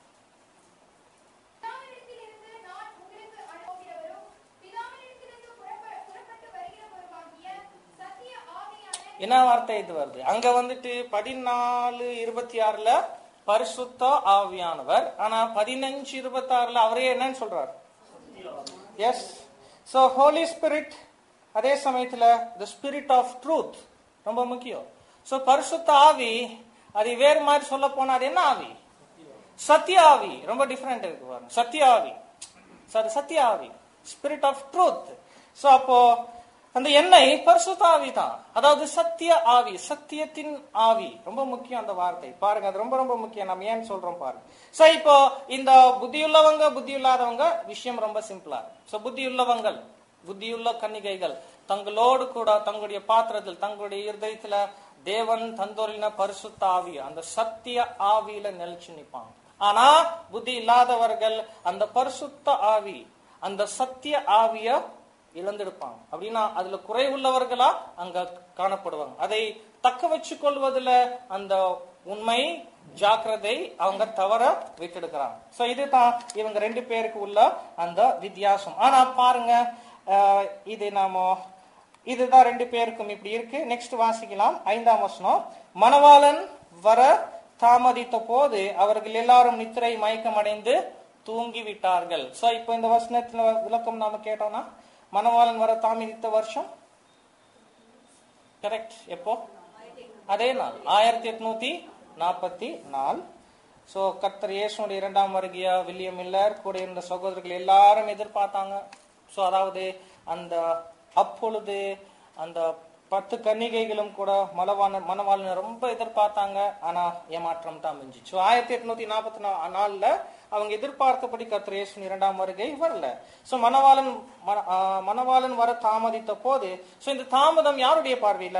பிதாவினிடத்திலிருந்து நான் உங்களுக்கு அனுப்புகிறவரும் பிதாவினிடத்திலிருந்து புறப்ப- புறப்பட்டு வருகிறவருமாகிய சத்திய ஆவியான என்ன வார்த்தை இது வருது அங்க வந்துட்டு பதினாலு இருபத்தி ஆறுல பரிசுத்த ஆவியானவர் ஆனா பதினஞ்சு இருபத்தி ஆறுல அவரே என்னன்னு சொல்றாரு எஸ் சோ ஹோலி ஸ்பிரிட் அதே சமயத்துல த ஸ்பிரிட் ஆஃப் ட்ரூத் ரொம்ப முக்கியம் சோ பரிசுத்த ஆவி அது வேறு மாதிரி சொல்ல போனா அது என்ன ஆவி சத்திய ஆவி ரொம்ப டிஃபரெண்ட் இருக்கு பாருங்க சத்திய ஆவி So, அது சத்திய ஆவி ஸ்பிரிட் ஆஃப் ட்ரூத் சோ அப்போ அந்த எண்ணெய் பரிசுத்த ஆவி தான் அதாவது சத்திய ஆவி சத்தியத்தின் ஆவி ரொம்ப முக்கியம் அந்த வார்த்தை பாருங்க அது ரொம்ப ரொம்ப முக்கியம் நம்ம ஏன் சொல்றோம் பாருங்க சோ இப்போ இந்த புத்தியுள்ளவங்க புத்தி இல்லாதவங்க விஷயம் ரொம்ப சிம்பிளா சோ புத்தியுள்ளவங்கள் புத்தியுள்ள கன்னிகைகள் தங்களோடு கூட தங்களுடைய பாத்திரத்தில் தங்களுடைய இருதயத்துல தேவன் தந்தோரின பரிசுத்த ஆவி அந்த சத்திய ஆவியில நிலைச்சு நிப்பாங்க ஆனா புத்தி இல்லாதவர்கள் அந்த பரிசுத்த ஆவி அந்த சத்திய ஆவிய இழந்தெடுப்பாங்க அப்படின்னா அதுல குறை உள்ளவர்களா அங்க காணப்படுவாங்க அதை தக்க வச்சு கொள்வதுல அந்த உண்மை ஜாக்கிரதை அவங்க தவற விட்டெடுக்கிறாங்க சோ இதுதான் இவங்க ரெண்டு பேருக்கு உள்ள அந்த வித்தியாசம் ஆனா பாருங்க அஹ், இது நாம இதுதான் ரெண்டு பேருக்கும் இப்படி இருக்கு நெக்ஸ்ட் வாசிக்கலாம் ஐந்தாம் வசனம் மணவாளன் வர தாமதித்த போது அவர்கள் எல்லாரும் நித்திரை மயக்கம் அடைந்து தூங்கி விட்டார்கள் சோ இப்போ இந்த வசனத்துல விளக்கம் நாம கேட்டோம்னா மணவாளன் வர தாமதித்த வருஷம் கரெக்ட் எப்போ அதே நாள் ஆயிரத்தி எட்நூத்தி நாற்பத்தி நாலு சோ கர்த்தர் இயேசுடைய இரண்டாம் வருகைய வில்லியம் மில்லர் கூட இருந்த சகோதரர்கள் எல்லாரும் எதிர்பார்த்தாங்க சோ அதாவது அந்த அப்பொழுது அந்த பத்து கன்னிகைகளும் கூட மலவான மணவாளனை ரொம்ப எதிர்பார்த்தாங்க ஆனா ஏமாற்றம் தான் மிஞ்சிச்சு ஸோ ஆயிரத்தி எட்நூத்தி நாற்பத்தி நாலுல அவங்க எதிர்பார்த்தபடி கர்த்தர் இயேசுவின் இரண்டாம் வருகை வரல சோ மணவாளன் மண- ஆ, மணவாளன் வர தாமதித்த போது சோ இந்த தாமதம் யாருடைய பார்வையில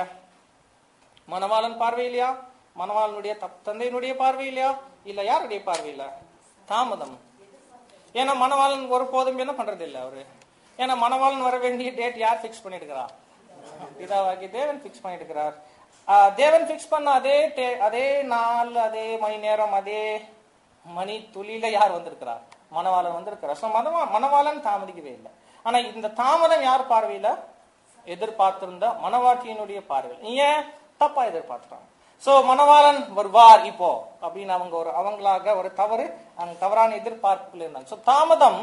மணவாளன் பார்வையிலையா மணவாளனுடைய தப்- தந்தையினுடைய பார்வையிலையா இல்ல யாருடைய பார்வையில தாமதம் ஏன்னா மணவாளன் ஒருபோதும் என்ன பண்றது இல்ல அவரு ஏன்னா மணவாளன் வர வேண்டிய டேட் யார் பிக்ஸ் பண்ணிருக்கிறா பிதாவாகி தேவன் பிக்ஸ் பண்ணிருக்கிறார் ஆஹ் தேவன் பிக்ஸ் பண்ண அதே டே- அதே நாள் அதே மணி நேரம் அதே மணி துளியில யார் வந்திருக்கிறா மணவாளன் வந்திருக்கிறார் சோ மணவா மணவாளன் தாமதிக்கவே இல்லை ஆனா இந்த தாமதம் யார் பார்வையில எதிர்பார்த்திருந்த மணவாட்டியினுடைய பார்வையில் ஏன் தப்பா எதிர்பார்த்துட்டாங்க சோ மணவாளன் வருவார் இப்போ அப்படின்னு அவங்க ஒரு அவங்களாக ஒரு தவறு அந்த தவறான எதிர்பார்ப்புல இருந்தாங்க சோ தாமதம்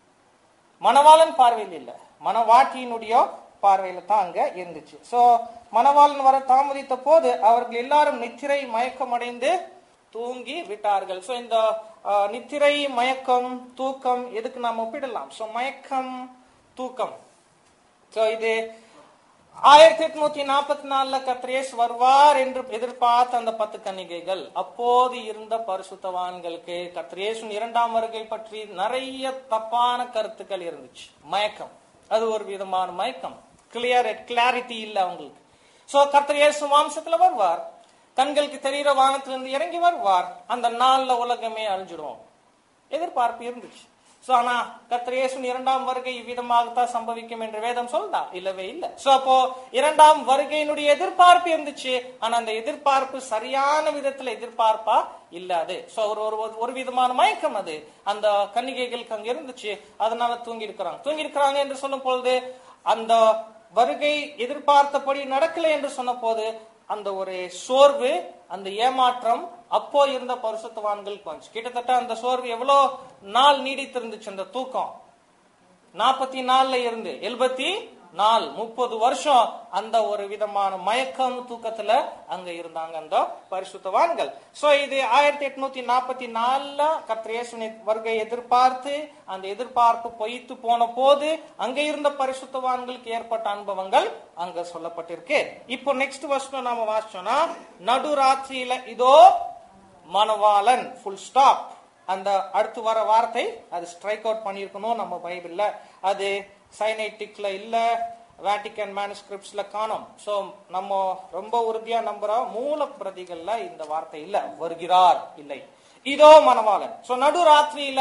மணவாளன் பார்வையில் இல்ல மணவாட்டியினுடைய பார்வையில தான் அங்க இருந்துச்சு சோ மணவாளன் வர தாமதித்த போது அவர்கள் எல்லாரும் நித்திரை மயக்கமடைந்து தூங்கி விட்டார்கள் சோ இந்த அஹ், நித்திரை மயக்கம் தூக்கம் எதுக்கு நாம் ஒப்பிடலாம் சோ மயக்கம் தூக்கம் சோ இது ஆயிரத்தி எட்நூத்தி நாற்பத்தி நாலுல கத்ரேஸ் வருவார் என்று எதிர்பார்த்த அந்த பத்து கன்னிகைகள் அப்போது இருந்த பரிசுத்தவான்களுக்கு கத்ரேசுன் இரண்டாம் வருகை பற்றி நிறைய தப்பான கருத்துக்கள் இருந்துச்சு மயக்கம் அது ஒரு விதமான மயக்கம் கிளியர் கிளாரிட்டி இல்ல அவங்களுக்கு சோ கர்த்தர் இயேசு மாம்சத்துல வருவார் கண்களுக்கு தெரிகிற வானத்திலிருந்து இறங்கி வருவார் அந்த நாள்ல உலகமே அழிஞ்சிடும் எதிர்பார்ப்பு இருந்துச்சு சோ ஆனா கர்த்தர் இயேசுவின் இரண்டாம் வருகை இவ்விதமாகத்தான் சம்பவிக்கும் என்று வேதம் சொல்தா இல்லவே இல்ல சோ அப்போ இரண்டாம் வருகையினுடைய எதிர்பார்ப்பு இருந்துச்சு ஆனா அந்த எதிர்பார்ப்பு சரியான விதத்துல எதிர்பார்ப்பா இல்ல அது சோ ஒரு ஒரு ஒரு விதமான மயக்கம் அது அந்த கன்னிகைகளுக்கு அங்க இருந்துச்சு அதனால தூங்கி இருக்கிறாங்க தூங்கி இருக்கிறாங்க என்று சொல்லும் பொழுது அந்த வருகை எதிர்பார்த்தபடி நடக்கல என்று சொன்ன போது அந்த ஒரு சோர்வு அந்த ஏமாற்றம் அப்போ இருந்த பரிசுத்தவான்களுக்கு வந்துச்சு கிட்டத்தட்ட அந்த சோர்வு எவ்வளவு நாள் நீடித்திருந்துச்சு அந்த தூக்கம் நாற்பத்தி நாலுல இருந்து எழுபத்தி நாள் முப்பது வருஷம் அந்த ஒரு விதமான மயக்கம் தூக்கத்துல அங்க இருந்தாங்க அந்த பரிசுத்தவான்கள் சோ இது ஆயிரத்தி எட்நூத்தி நாற்பத்தி நாலுல கத்திரேசுனை வருகை எதிர்பார்த்து அந்த எதிர்பார்ப்பு பொய்த்து போன போது அங்க இருந்த பரிசுத்தவான்களுக்கு ஏற்பட்ட அனுபவங்கள் அங்க சொல்லப்பட்டிருக்கு இப்போ நெக்ஸ்ட் வருஷம் நாம வாசிச்சோம்னா நடுராத்திரியில இதோ மணவாளன் ஃபுல் ஸ்டாப் அந்த அடுத்து வர வார்த்தை அது ஸ்ட்ரைக் அவுட் பண்ணியிருக்கணும் நம்ம பைபிள்ல அது சைனைட்டிக்ல இல்ல வேட்டிக்கன் மேனுஸ்கிரிப்ட்ஸ்ல காணோம் சோ நம்ம ரொம்ப உறுதியா நம்புறோம் மூல பிரதிகள்ல இந்த வார்த்தை இல்ல வருகிறார் இல்லை இதோ மணவாளன் சோ நடுராத்திரியில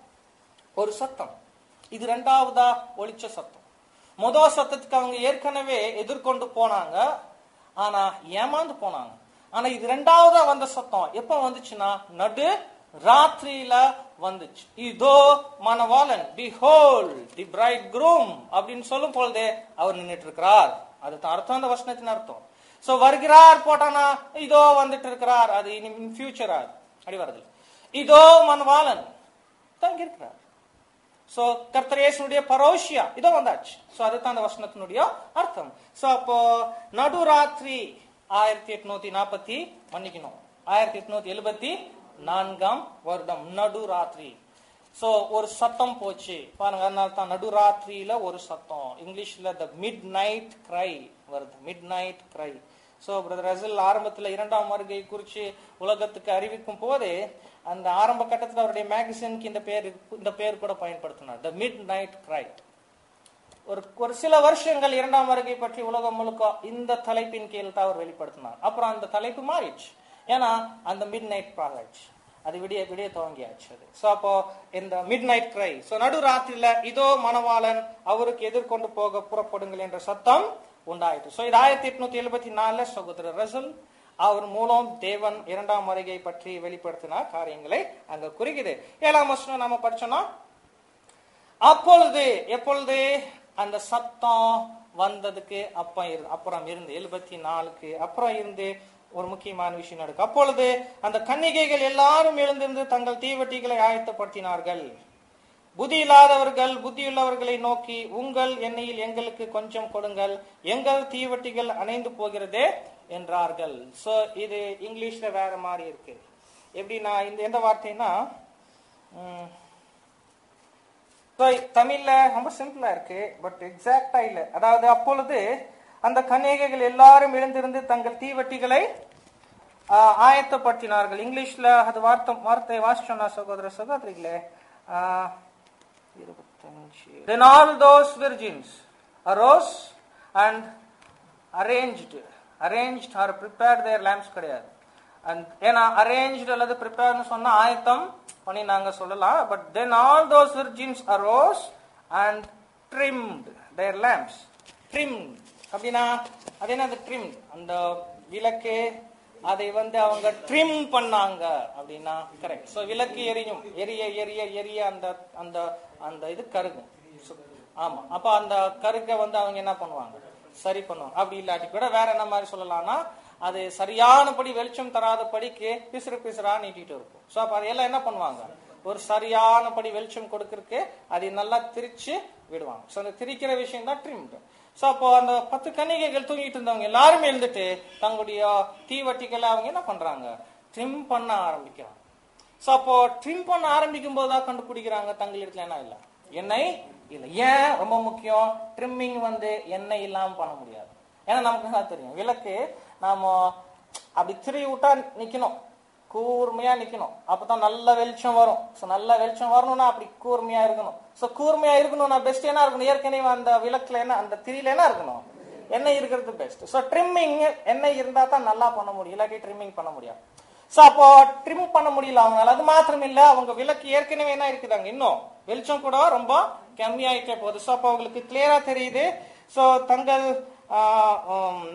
ஒரு சத்தம் இது ரெண்டாவதா ஒளிச்ச சத்தம் முதல் சத்தத்துக்கு அவங்க ஏற்கனவே எதிர்கொண்டு போனாங்க ஆனா ஏமாந்து போனாங்க ஆனா இது ரெண்டாவதா வந்த சத்தம் எப்ப வந்துச்சுன்னா நடு ராத்திரியில வந்துச்சு இதோ மணவாளன் behold தி பிரைட் groom அப்படின்னு சொல்லும் பொழுதே அவர் நின்னுட்டு இருக்கிறார் அதுதான் அர்த்தம் அந்த வசனத்தின் அர்த்தம் சோ வருகிறார் போட்டானா இதோ வந்துட்டு இருக்கிறார் அது இனி ஃபியூச்சர் அது அப்படி வருது இதோ மணவாளன் தங்கி இருக்கிறார் சோ கர்த்தரேசனுடைய பரோஷியா இதோ வந்தாச்சு சோ அதுதான் அந்த வசனத்தினுடைய அர்த்தம் சோ அப்போ நடுராத்திரி ஆயிரத்தி எட்நூத்தி நாற்பத்தி மன்னிக்கணும் ஆயிரத்தி எட்நூத்தி எழுபத்தி நான்காம் வருடம் நடுராத்திரி சோ ஒரு சத்தம் போச்சு பாருங்க அதனால தான் நடுராத்திரியில ஒரு சத்தம் இங்கிலீஷ்ல த மிட் நைட் கிரை வருது midnight cry so brother Russell ஆரம்பத்துல இரண்டாம் வருகை குறிச்சு உலகத்துக்கு அறிவிக்கும் போது அந்த ஆரம்ப கட்டத்துல அவருடைய மேகசினுக்கு இந்த பேர் இந்த பேர் கூட பயன்படுத்தினார் த மிட் நைட் கிரை ஒரு ஒரு சில வருஷங்கள் இரண்டாம் வருகை பற்றி உலகம் முழுக்க இந்த தலைப்பின் கீழ் தான் அவர் வெளிப்படுத்தினார் அப்புறம் அந்த தலைப்பு மாறிடுச்சு ஏன்னா அந்த மிட் நைட் ப்ராஜெக்ட் அது விடிய விடிய துவங்கியாச்சு அது சோ அப்போ இந்த மிட் நைட் கிரை சோ நடுராத்திரியில இதோ மணவாளன் அவருக்கு எதிர்கொண்டு போக புறப்படுங்கள் என்ற சத்தம் உண்டாயிற்று சோ இது ஆயிரத்தி எட்நூத்தி எழுபத்தி நாலுல சகோதரர் ரசல் அவர் மூலம் தேவன் இரண்டாம் வருகை பற்றி வெளிப்படுத்தின காரியங்களை அங்க குறிக்குது ஏழாம் வருஷம் நாம படிச்சோம்னா அப்பொழுது எப்பொழுது அந்த சத்தம் வந்ததுக்கு அப்பம் இரு அப்புறம் இருந்து எழுபத்தி நாலுக்கு அப்புறம் இருந்து ஒரு முக்கியமான விஷயம் நடக்கும் அப்பொழுது அந்த கன்னிகைகள் எல்லாரும் எழுந்திருந்து தங்கள் தீவட்டிகளை ஆயத்தப்படுத்தினார்கள் புத்தி இல்லாதவர்கள் புத்தியுள்ளவர்களை நோக்கி உங்கள் எண்ணெயில் எங்களுக்கு கொஞ்சம் கொடுங்கள் எங்கள் தீவட்டிகள் அணைந்து போகிறதே என்றார்கள் சோ இது இங்கிலீஷ்ல வேற மாதிரி இருக்கு எப்படின்னா இந்த எந்த வார்த்தைன்னா உம், So, தமிழ்ல ரொம்ப சிம்பிளா இருக்கு பட் எக்ஸாக்டா இல்ல அதாவது அப்பொழுது அந்த கன்னிகைகள் எல்லாரும் எழுந்திருந்து தங்கள் தீவட்டிகளை ஆஹ், ஆயத்தப்படுத்தினார்கள் இங்கிலீஷ்ல அது வார்த்தை வார்த்தை வாசிச்சோம்னா சகோதர சகோதரிகளே ஆஹ், இருபத்தஞ்சு Then all those virgins arose and arranged arranged or prepared their lamps கிடையாது and ஏன்னா arranged அல்லது preparedனு சொன்னா ஆயத்தம் பண்ணி நாங்க சொல்லலாம் but then all those virgins arose and trimmed their lamps trimmed அப்படின்னா அது என்னது trimmed அந்த விளக்கு அதை வந்து அவங்க ட்ரிம் பண்ணாங்க அப்படின்னா கரெக்ட் சோ விளக்கு எரியும் எரிய எரிய எரிய அந்த அந்த அந்த இது கருகும் So, ஆமா அப்ப அந்த கருக்க வந்து அவங்க என்ன பண்ணுவாங்க சரி பண்ணுவாங்க அப்படி இல்லாட்டி கூட வேற என்ன மாதிரி சொல்லலாம்னா அது சரியானபடி வெளிச்சம் தராதபடிக்கு பிசுறு பிசுறா நீட்டிட்டு இருக்கும் சோ அப்ப அதையெல்லாம் என்ன பண்ணுவாங்க ஒரு சரியானபடி வெளிச்சம் கொடுக்கறதுக்கு அதை நல்லா திரிச்சு விடுவாங்க சோ அந்த திரிக்கிற விஷயம் தான் ட்ரிம் சோ அப்போ அந்த பத்து கன்னிகைகள் தூங்கிட்டு இருந்தவங்க எல்லாரும் எழுந்துட்டு தங்களுடைய தீவட்டிகளை அவங்க என்ன பண்றாங்க ட்ரிம் பண்ண ஆரம்பிக்கிறாங்க சோ அப்போ ட்ரிம் பண்ண ஆரம்பிக்கும் போது தான் கண்டுபிடிக்கிறாங்க தங்களிடத்துல என்ன இல்ல எண்ணெய் இல்ல ஏன் ரொம்ப முக்கியம் ட்ரிம்மிங் வந்து எண்ணெய் இல்லாம பண்ண முடியாது ஏன்னா நமக்கு தான் தெரியும் விளக்கு நாம அப்படி திரி விட்டா நிக்கணும் கூர்மையா நிக்கணும் அப்பதான் நல்ல வெளிச்சம் வரும் சோ நல்ல வெளிச்சம் வரணும்னா அப்படி கூர்மையா இருக்கணும் சோ கூர்மையா இருக்கணும்னா பெஸ்ட் என்ன இருக்கணும் ஏற்கனவே அந்த விளக்குல என்ன அந்த திரியில என்ன இருக்கணும் எண்ணெய் இருக்கிறது பெஸ்ட் சோ ட்ரிம்மிங் எண்ணெய் இருந்தா தான் நல்லா பண்ண முடியும் இல்லாட்டி ட்ரிம்மிங் பண்ண முடியாது சோ அப்போ ட்ரிம் பண்ண முடியல அவங்களால அது மாத்திரம் இல்ல அவங்க விளக்கு ஏற்கனவே என்ன இருக்குதாங்க இன்னும் வெளிச்சம் கூட ரொம்ப கம்மியாயிட்டே போகுது சோ அப்போ அவங்களுக்கு கிளியரா தெரியுது சோ தங்கள் ஆஹ், உம்,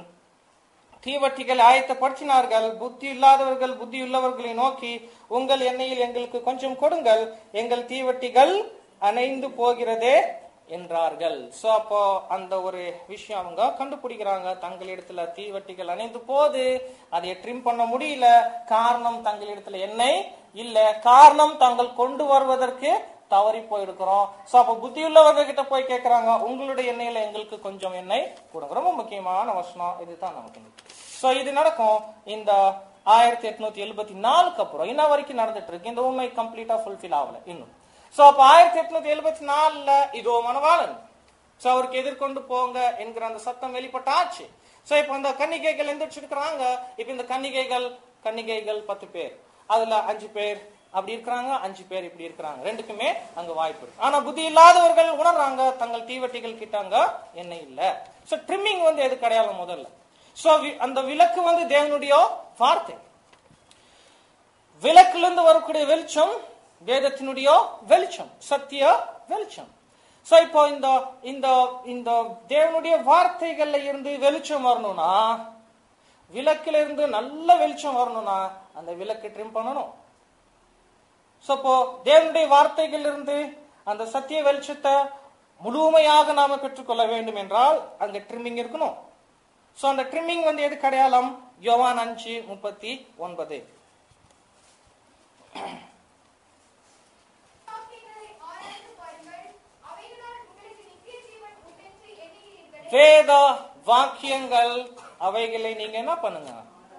தீவட்டிகள் ஆயத்தப்படுத்தினார்கள் புத்தி இல்லாதவர்கள் புத்தி உள்ளவர்களை நோக்கி உங்கள் எண்ணெயில் எங்களுக்கு கொஞ்சம் கொடுங்கள் எங்கள் தீவட்டிகள் அணைந்து போகிறதே என்றார்கள் சோ அப்போ அந்த ஒரு விஷயம் அவங்க கண்டுபிடிக்கிறாங்க தங்களிடத்துல தீவட்டிகள் அணைந்து போது அதை ட்ரிம் பண்ண முடியல காரணம் தங்களிடத்துல எண்ணெய் இல்ல காரணம் தாங்கள் கொண்டு வருவதற்கு தவறி போயிருக்கிறோம் சோ அப்ப புத்தி உள்ளவங்க கிட்ட போய் கேக்குறாங்க உங்களுடைய எண்ணெயில எங்களுக்கு கொஞ்சம் எண்ணெய் கொடுங்க ரொம்ப முக்கியமான வசனம் இதுதான் நமக்கு சோ இது நடக்கும் இந்த ஆயிரத்தி எட்நூத்தி எழுபத்தி நாலுக்கு அப்புறம் இன்ன வரைக்கும் நடந்துட்டு இருக்கு இந்த உண்மை கம்ப்ளீட்டா ஃபுல்ஃபில் ஆகல இன்னும் சோ அப்ப ஆயிரத்தி எட்நூத்தி எழுபத்தி நாலுல இதோ மனவாளன் சோ அவருக்கு எதிர்கொண்டு போங்க என்கிற அந்த சத்தம் வெளிப்பட்டாச்சு சோ இப்ப இந்த கன்னிகைகள் எந்திரிச்சிருக்கிறாங்க இப்ப இந்த கன்னிகைகள் கன்னிகைகள் பத்து பேர் அதுல அஞ்சு பேர் அப்படி இருக்கிறாங்க அஞ்சு பேர் இப்படி இருக்கிறாங்க ரெண்டுக்குமே அங்க வாய்ப்பு இருக்கு ஆனா புத்தி இல்லாதவர்கள் உணர்றாங்க தங்கள் தீவட்டிகள் கிட்ட அங்க என்ன இல்ல சோ ட்ரிம்மிங் வந்து எது கிடையாது முதல்ல சோ அந்த விளக்கு வந்து தேவனுடைய வார்த்தை விளக்குல இருந்து வரக்கூடிய வெளிச்சம் வேதத்தினுடைய வெளிச்சம் சத்திய வெளிச்சம் சோ இப்போ இந்த இந்த இந்த தேவனுடைய வார்த்தைகள்ல இருந்து வெளிச்சம் வரணும்னா விளக்குல இருந்து நல்ல வெளிச்சம் வரணும்னா அந்த விளக்கு ட்ரிம் பண்ணணும் சோ இப்போ தேவனுடைய வார்த்தைகள் இருந்து அந்த சத்திய வெளிச்சத்தை முழுமையாக நாம பெற்றுக்கொள்ள வேண்டும் என்றால் அங்க ட்ரிம்மிங் இருக்கணும் சோ அந்த ட்ரிம்மிங் வந்து எது அடையாளம் யோவான் அஞ்சு முப்பத்தி ஒன்பது வாக்கியங்களை ஆராய்ந்து பாருங்கள் அவைகளால் உங்களுக்கு நித்திய ஜீவன் உண்டென்று எண்ணுகிறீர்களே வேத வாக்கியங்கள் அவைகளை நீங்க என்ன பண்ணுங்க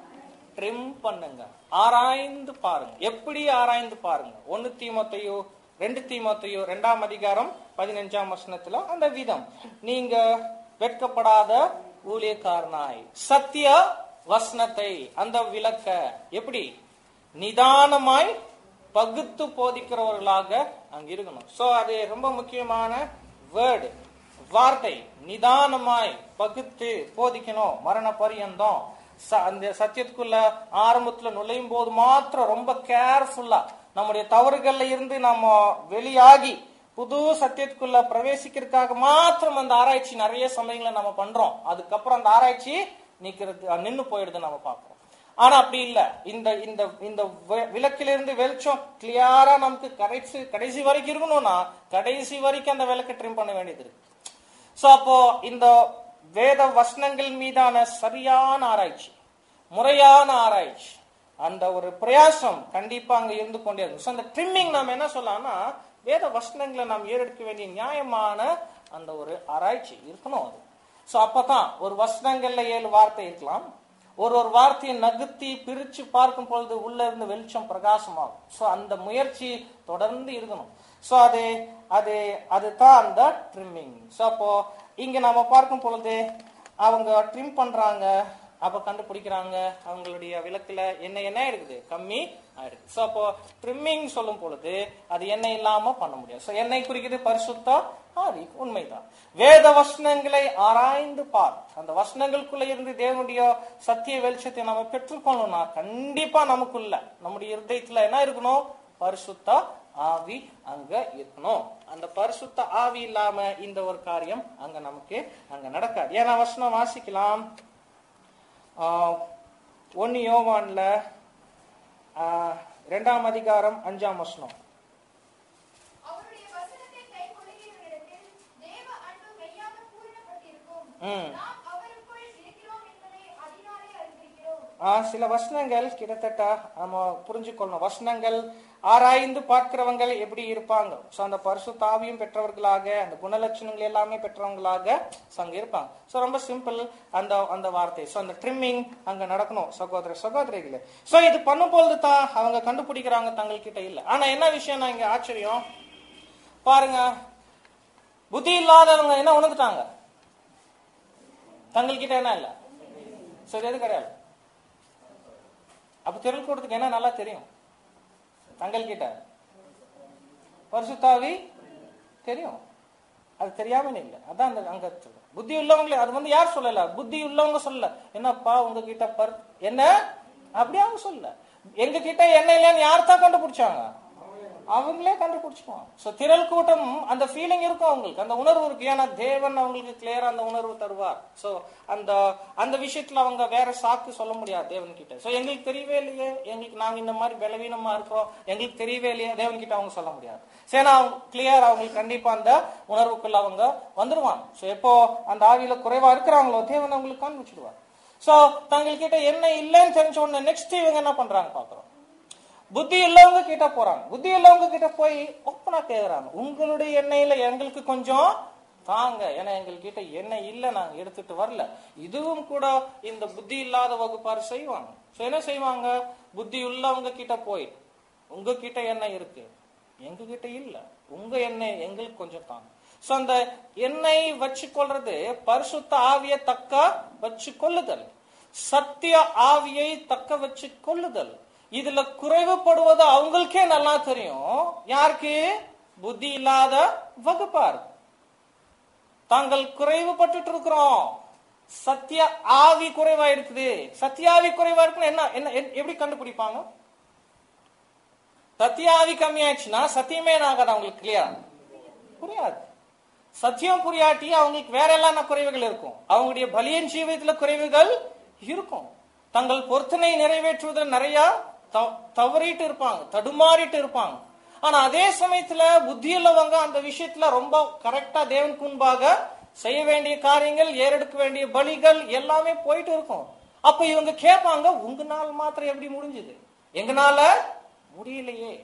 ட்ரிம் பண்ணுங்க ஆராய்ந்து பாருங்க எப்படி ஆராய்ந்து பாருங்க ஒன்னு தீமத்தையோ ரெண்டு தீமத்தையோ ரெண்டாம் அதிகாரம் பதினஞ்சாம் வசனத்துல அந்த விதம் நீங்க வெட்கப்படாத ஊழியக்காரனாய் சத்திய வசனத்தை அந்த விளக்க எப்படி நிதானமாய் பகுத்து போதிக்கிறவர்களாக அங்க இருக்கணும் சோ அது ரொம்ப முக்கியமான வேர்டு வார்த்தை நிதானமாய் பகுத்து போதிக்கணும் மரண பரியந்தம் ச- அந்த சத்தியத்துக்குள்ள ஆரம்பத்துல நுழையும் போது மாத்திரம் ரொம்ப கேர்ஃபுல்லா நம்முடைய தவறுகள்ல இருந்து நம்ம வெளியாகி புது சத்தியத்துக்குள்ள பிரவேசிக்கிறதுக்காக மாத்திரம் அந்த ஆராய்ச்சி நிறைய சமயங்களை நம்ம பண்றோம் அதுக்கப்புறம் அந்த ஆராய்ச்சி நிக்கிறது நின்னு போயிடுது நம்ம பார்க்கிறோம் ஆனா அப்படி இல்ல இந்த இந்த இந்த வி- விளக்கிலிருந்து வெளிச்சம் கிளியரா நமக்கு கடைசி கடைசி வரைக்கும் இருக்கணும்னா கடைசி வரைக்கும் அந்த விளக்கு ட்ரிம் பண்ண வேண்டியது இருக்கு சோ அப்போ இந்த வேத வசனங்கள் மீதான சரியான ஆராய்ச்சி முறையான ஆராய்ச்சி அந்த ஒரு பிரயாசம் கண்டிப்பா அங்க இருந்து கொண்டே இருக்கும் So, அந்த ட்ரிம்மிங் நாம என்ன சொல்லலாம்னா வேத வசனங்களை நாம் ஏறெடுக்க வேண்டிய நியாயமான அந்த ஒரு ஆராய்ச்சி இருக்கணும் அது சோ அப்பதான் ஒரு வசனங்கள்ல ஏழு வார்த்தை இருக்கலாம் ஒரு ஒரு வார்த்தையை நகுத்தி பிரிச்சு பார்க்கும் பொழுது உள்ள இருந்து வெளிச்சம் பிரகாசமாகும் சோ அந்த முயற்சி தொடர்ந்து இருக்கணும் சோ அது அது அதுதான் அந்த ட்ரிம்மிங் சோ அப்போ இங்க நாம பார்க்கும் பொழுது அவங்க ட்ரிம் பண்றாங்க அப்ப கண்டுபிடிக்கிறாங்க அவங்களுடைய விளக்குல என்ன என்ன இருக்குது கம்மி ஆயிடுது சோ அப்போ ட்ரிம்மிங் சொல்லும் பொழுது அது எண்ணெய் இல்லாம பண்ண முடியாது சோ எண்ணெய் குறிக்கிறது பரிசுத்தா ஆதி உண்மைதான் வேத வசனங்களை ஆராய்ந்து பார் அந்த வசனங்களுக்குள்ள இருந்து தேவனுடைய சத்திய வெளிச்சத்தை நம்ம பெற்றுக்கொள்ளணும்னா கண்டிப்பா நமக்குள்ள நம்முடைய இருதயத்துல என்ன இருக்கணும் பரிசுத்த ஆவி அங்க இருக்கணும் அந்த பரிசுத்த ஆவி இல்லாம இந்த ஒரு காரியம் அங்க நமக்கு அங்க நடக்காது ஏன்னா வசனம் வாசிக்கலாம் ஆஹ், ஒன்னு யோவான்ல ஆஹ், இரண்டாம் அதிகாரம் அஞ்சாம் வசனம் அவருடைய வசனத்தை கைக்கொள்கிறவரிடத்தில் தேவ அன்பு மெய்யாக பூரணப்பட்டிருக்கும் ம். நாம் அவருக்குள் இருக்கிறோம் என்பதை அதனாலே அறிந்திருக்கிறோம் ஆஹ், சில வசனங்கள் கிட்டத்தட்ட நம்ம புரிஞ்சுக்கொள்ளணும் வசனங்கள் ஆராய்ந்து பார்க்கிறவங்க எப்படி இருப்பாங்க சோ அந்த பரிசுத்த ஆவியும் பெற்றவர்களாக அந்த குணலட்சணங்கள் எல்லாமே பெற்றவங்களாக so அங்க இருப்பாங்க சோ ரொம்ப சிம்பிள் அந்த அந்த வார்த்தை சோ அந்த ட்ரிம்மிங் அங்க நடக்கணும் சகோதர சகோதரிகளே சோ இது பண்ணும்பொழுது தான் அவங்க கண்டுபிடிக்கிறாங்க தங்கள்கிட்ட இல்ல ஆனா என்ன விஷயம் நான் இங்க ஆச்சரியம் பாருங்க புத்தி இல்லாதவங்க என்ன உணர்ந்துட்டாங்க தங்கள்கிட்ட என்ன இல்ல சரி எது கிடையாது அப்ப திரள் கூட்டத்துக்கு என்ன நல்லா தெரியும் தங்கள் கிட்ட பரிசுத்தாவி தெரியும் அது தெரியாம இல்ல அதான் அந்த அங்க சொல்றேன். புத்தி உள்ளவங்களே அது வந்து யார் சொல்லல புத்தி உள்ளவங்க சொல்லல என்னப்பா உங்ககிட்ட பர் என்ன அப்படி அவங்க சொல்லல எங்க கிட்ட என்ன இல்லைன்னு யார் தான் கண்டுபிடிச்சாங்க அவங்களே கண்டுபிடிச்சுக்குவாங்க சோ திரள் கூட்டம் அந்த ஃபீலிங் இருக்கும் அவங்களுக்கு அந்த உணர்வு இருக்கு ஏன்னா தேவன் அவங்களுக்கு கிளியரா அந்த உணர்வு தருவார் சோ அந்த அந்த விஷயத்துல அவங்க வேற சாக்கு சொல்ல முடியாது தேவன் கிட்ட சோ எங்களுக்கு தெரியவே இல்லையே எங்களுக்கு நாங்க இந்த மாதிரி பலவீனமா இருக்கோம் எங்களுக்கு தெரியவே இல்லையே தேவன் கிட்ட அவங்க சொல்ல முடியாது சரி அவங்க கிளியர் அவங்களுக்கு கண்டிப்பா அந்த உணர்வுக்குள்ள அவங்க வந்துருவாங்க சோ எப்போ அந்த ஆவியில குறைவா இருக்கிறாங்களோ தேவன் அவங்களுக்கு காண்பிச்சிடுவார் சோ தங்கள்கிட்ட என்ன இல்லைன்னு தெரிஞ்ச உடனே நெக்ஸ்ட் இவங்க என்ன பண்றாங்க பாக்குறோம் புத்தி உள்ளவங்க கிட்ட போறாங்க புத்தி உள்ளவங்க கிட்ட போய் ஒப்பனா கேக்குறாங்க உங்களுடைய எண்ணெயில எங்களுக்கு கொஞ்சம் தாங்க ஏன்னா எங்ககிட்ட எண்ணெய் இல்ல நாங்க எடுத்துட்டு வரல இதுவும் கூட இந்த புத்தி இல்லாத வகுப்பார் செய்வாங்க So என்ன செய்வாங்க புத்தி உள்ளவங்க கிட்ட போய் உங்ககிட்ட எண்ணெய் இருக்கு எங்க கிட்ட இல்ல உங்க எண்ணெய் எங்களுக்கு கொஞ்சம் தாங்க சோ அந்த எண்ணெய் வச்சு கொள்றது பரிசுத்த ஆவியை தக்க வச்சு கொள்ளுதல் சத்திய ஆவியை தக்க வச்சு கொள்ளுதல் இதுல குறைவுபடுவது அவங்களுக்கே நல்லா தெரியும் யாருக்கு புத்தி இல்லாத வகுப்பார் தாங்கள் குறைவுபட்டுட்டு இருக்கிறோம் சத்திய ஆவி குறைவா இருக்குது சத்திய ஆவி குறைவா இருக்குன்னு என்ன என்ன எ- எப்படி கண்டுபிடிப்பாங்க சத்திய ஆவி கம்மியாச்சுன்னா சத்தியமே ஆகாது அவங்களுக்கு கிளியர் புரியாது சத்தியம் புரியாட்டி அவங்களுக்கு வேற எல்லாம் குறைவுகள் இருக்கும் அவங்களுடைய பலியன் ஜீவியத்துல குறைவுகள் இருக்கும் தங்கள் பொருத்தனை நிறைவேற்றுவதில் நிறைய த- தவறிட்டு இருப்பாங்க தடுமாறிட்டு இருப்பாங்க ஆனா அதே சமயத்துல புத்தியுள்ளவங்க அந்த விஷயத்துல ரொம்ப கரெக்டா தேவனுக்கு முன்பாக செய்ய வேண்டிய காரியங்கள் ஏறெடுக்க வேண்டிய பலிகள் எல்லாமே போயிட்டு இருக்கும் அப்ப இவங்க கேட்பாங்க உங்க நாள் மாத்திரம் எப்படி முடிஞ்சது எங்கனால முடியலையே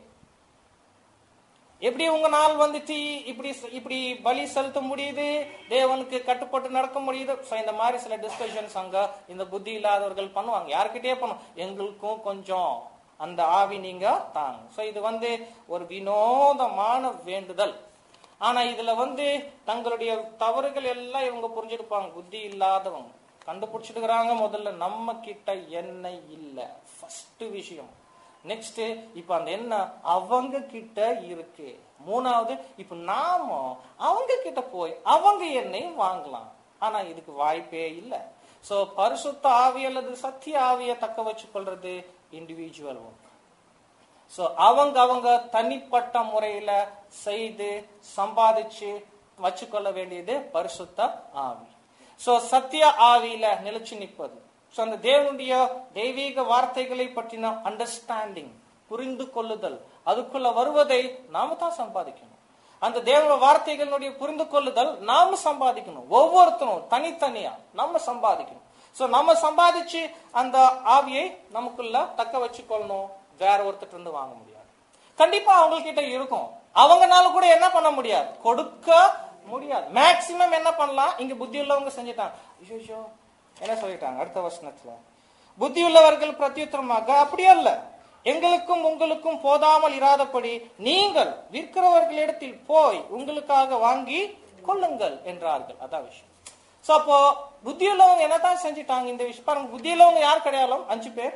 எப்படி உங்க நாள் வந்துச்சு இப்படி இப்படி பலி செலுத்த முடியுது தேவனுக்கு கட்டுப்பட்டு நடக்க முடியுது So, இந்த மாதிரி சில டிஸ்கஷன்ஸ் அங்க இந்த புத்தி இல்லாதவர்கள் பண்ணுவாங்க யாருக்கிட்டே பண்ணும் எங்களுக்கும் கொஞ்சம் அந்த ஆவி நீங்க தாங்க சோ இது வந்து ஒரு வினோதமான வேண்டுதல் ஆனா இதுல வந்து தங்களுடைய தவறுகள் எல்லாம் இவங்க புரிஞ்சிருப்பாங்க புத்தி இல்லாதவங்க கண்டுபிடிச்சிருக்கிறாங்க முதல்ல நம்ம கிட்ட எண்ணெய் இல்ல ஃபர்ஸ்ட் விஷயம் நெக்ஸ்ட் இப்ப அந்த எண்ணெய் அவங்க கிட்ட இருக்கு மூணாவது இப்ப நாம அவங்க கிட்ட போய் அவங்க எண்ணெய் வாங்கலாம் ஆனா இதுக்கு வாய்ப்பே இல்ல சோ பரிசுத்த ஆவி அல்லது சத்திய ஆவியை தக்க வச்சு கொள்றது இண்டிவிஜுவல் ஒர்க் சோ அவங்க அவங்க தனிப்பட்ட முறையில செய்து சம்பாதிச்சு வச்சுக்கொள்ள வேண்டியது பரிசுத்த ஆவி சோ சத்திய ஆவியில நிலைச்சு நிற்பது சோ அந்த தேவனுடைய தெய்வீக வார்த்தைகளை பற்றின அண்டர்ஸ்டாண்டிங் புரிந்து கொள்ளுதல் அதுக்குள்ள வருவதை நாம தான் சம்பாதிக்கணும் அந்த தேவ வார்த்தைகளுடைய புரிந்து கொள்ளுதல் நாம சம்பாதிக்கணும் ஒவ்வொருத்தரும் தனித்தனியா நம்ம சம்பாதிக்கணும் சோ நம்ம சம்பாதிச்சு அந்த ஆவியை நமக்குள்ள தக்க வச்சுக்கொள்ளணும் வேற ஒருத்தர் இருந்து வாங்க முடியாது கண்டிப்பா அவங்க கிட்ட இருக்கும் அவங்கனால கூட என்ன பண்ண முடியாது கொடுக்க முடியாது மேக்சிமம் என்ன பண்ணலாம் இங்க புத்தி உள்ளவங்க செஞ்சுட்டாங்க ஐயோ என்ன சொல்லிட்டாங்க அடுத்த வசனத்துல புத்தி உள்ளவர்கள் பிரத்யுத்தரமாக அப்படியே அல்ல எங்களுக்கும் உங்களுக்கும் போதாமல் இராதபடி நீங்கள் விற்கிறவர்களிடத்தில் போய் உங்களுக்காக வாங்கி கொள்ளுங்கள் என்றார்கள் அதான் விஷயம் சோ அப்போ புத்தி உள்ளவங்க என்னதான் செஞ்சுட்டாங்க இந்த விஷயம் பாருங்க புத்தி உள்ளவங்க யார் கிடையாலும் அஞ்சு பேர்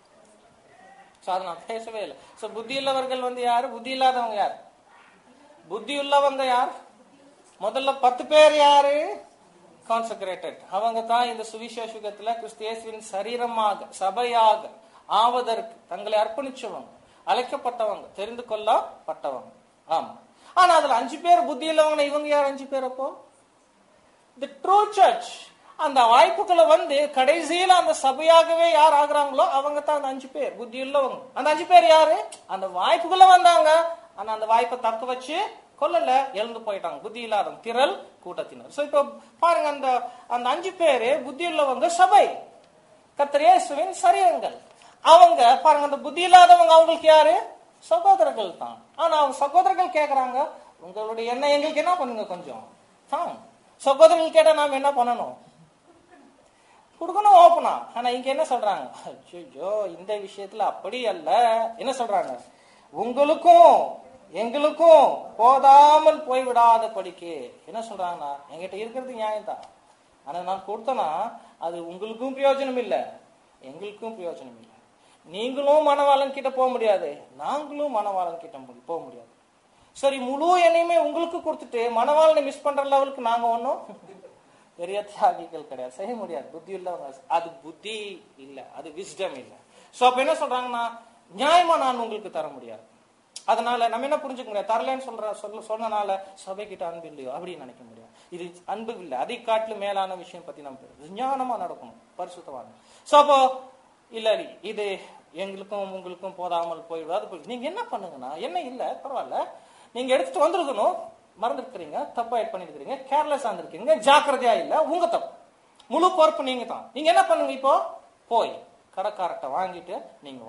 சோ அதை நான் பேசவே இல்லை சோ புத்தி உள்ளவர்கள் வந்து யாரு புத்தி இல்லாதவங்க யார் புத்தி உள்ளவங்க யார் முதல்ல பத்து பேர் யாரு கான்செக்ரேட்டட் அவங்க தான் இந்த சுவிசேஷகத்துல கிறிஸ்தியேசுவின் சரீரமாக சபையாக ஆவதற்கு தங்களை அர்ப்பணிச்சவங்க அழைக்கப்பட்டவங்க தெரிந்து கொள்ளப்பட்டவங்க ஆமா ஆனா அதுல அஞ்சு பேர் புத்தி இல்லவங்க இவங்க யார் அஞ்சு பேர் அப்போ தி ட்ரூ சர்ச் அந்த வாய்ப்புகளை வந்து கடைசியில அந்த சபையாகவே யார் ஆகுறாங்களோ அவங்க தான் அந்த அஞ்சு பேர் புத்தி உள்ளவங்க அந்த அஞ்சு பேர் யாரு அந்த வாய்ப்புகளை வந்தாங்க ஆனா அந்த வாய்ப்பை தக்க வச்சு கொல்லல எழுந்து போயிட்டாங்க புத்தி இல்லாதவங்க திரள் கூட்டத்தினர் சோ இப்போ பாருங்க அந்த அந்த அஞ்சு பேரு புத்தி உள்ளவங்க சபை கர்த்தர் இயேசுவின் சரீரங்கள் அவங்க பாருங்க அந்த புத்தி இல்லாதவங்க அவங்களுக்கு யாரு சகோதரர்கள் தான் ஆனா அவங்க சகோதரர்கள் கேக்குறாங்க உங்களுடைய எண்ணெய் எங்களுக்கு என்ன பண்ணுங்க கொஞ்சம் தான் சகோதரர்கள் கேட்டா நாம என்ன பண்ணணும் கொடுக்கணும் ஓப்பனா ஆனா இங்க என்ன சொல்றாங்க ஐயோ இந்த விஷயத்துல அப்படி அல்ல என்ன சொல்றாங்க உங்களுக்கும் எங்களுக்கும் போதாமல் போய்விடாத படிக்கு என்ன சொல்றாங்கன்னா என்கிட்ட இருக்கிறது நியாயம் தான் ஆனா நான் கொடுத்தனா அது உங்களுக்கும் பிரயோஜனம் இல்லை எங்களுக்கும் பிரயோஜனம் இல்லை நீங்களும் மனவாளன் கிட்ட போக முடியாது நாங்களும் மனவாளன் கிட்ட மு- போக முடியாது சரி முழு எண்ணையுமே உங்களுக்கு கொடுத்துட்டு மனவாளனை மிஸ் பண்ற லெவலுக்கு நாங்க ஒன்றும் பெரிய தியாகிகள் கிடையாது செய்ய முடியாது புத்தி உள்ளவங்க அது புத்தி இல்ல அது விஸ்டம் இல்ல சோ அப்ப என்ன சொல்றாங்கன்னா நியாயமா நான் உங்களுக்கு தர முடியாது அதனால நம்ம என்ன புரிஞ்சுக்க முடியாது தரலன்னு சொல்ற சொல்ல சொன்னனால சபை கிட்ட அன்பு இல்லையோ அப்படின்னு நினைக்க முடியாது இது அன்பு இல்லை அதை காட்டிலும் மேலான விஷயம் பத்தி நம்ம பேரு. விஞ்ஞானமா நடக்கணும் பரிசுத்தவாங்க சோ அப்போ இல்ல இது எங்களுக்கும் உங்களுக்கும் போதாமல் போயிடாது போய் நீங்க என்ன பண்ணுங்கன்னா என்ன இல்ல பரவாயில்ல நீங்க எடுத்துட்டு வந்திருக்கணும் மறந்துருக்கிறீங்க தப்பா எட் பண்ணிருக்கிறீங்க கேர்லெஸ் இருந்திருக்கீங்க ஜாக்கிரதையா இல்ல உங்க தப்பு முழு பொறுப்பு நீங்க தான் நீங்க என்ன பண்ணுங்க இப்போ போய் கடைக்காரட்ட வாங்கிட்டு நீங்க வாங்க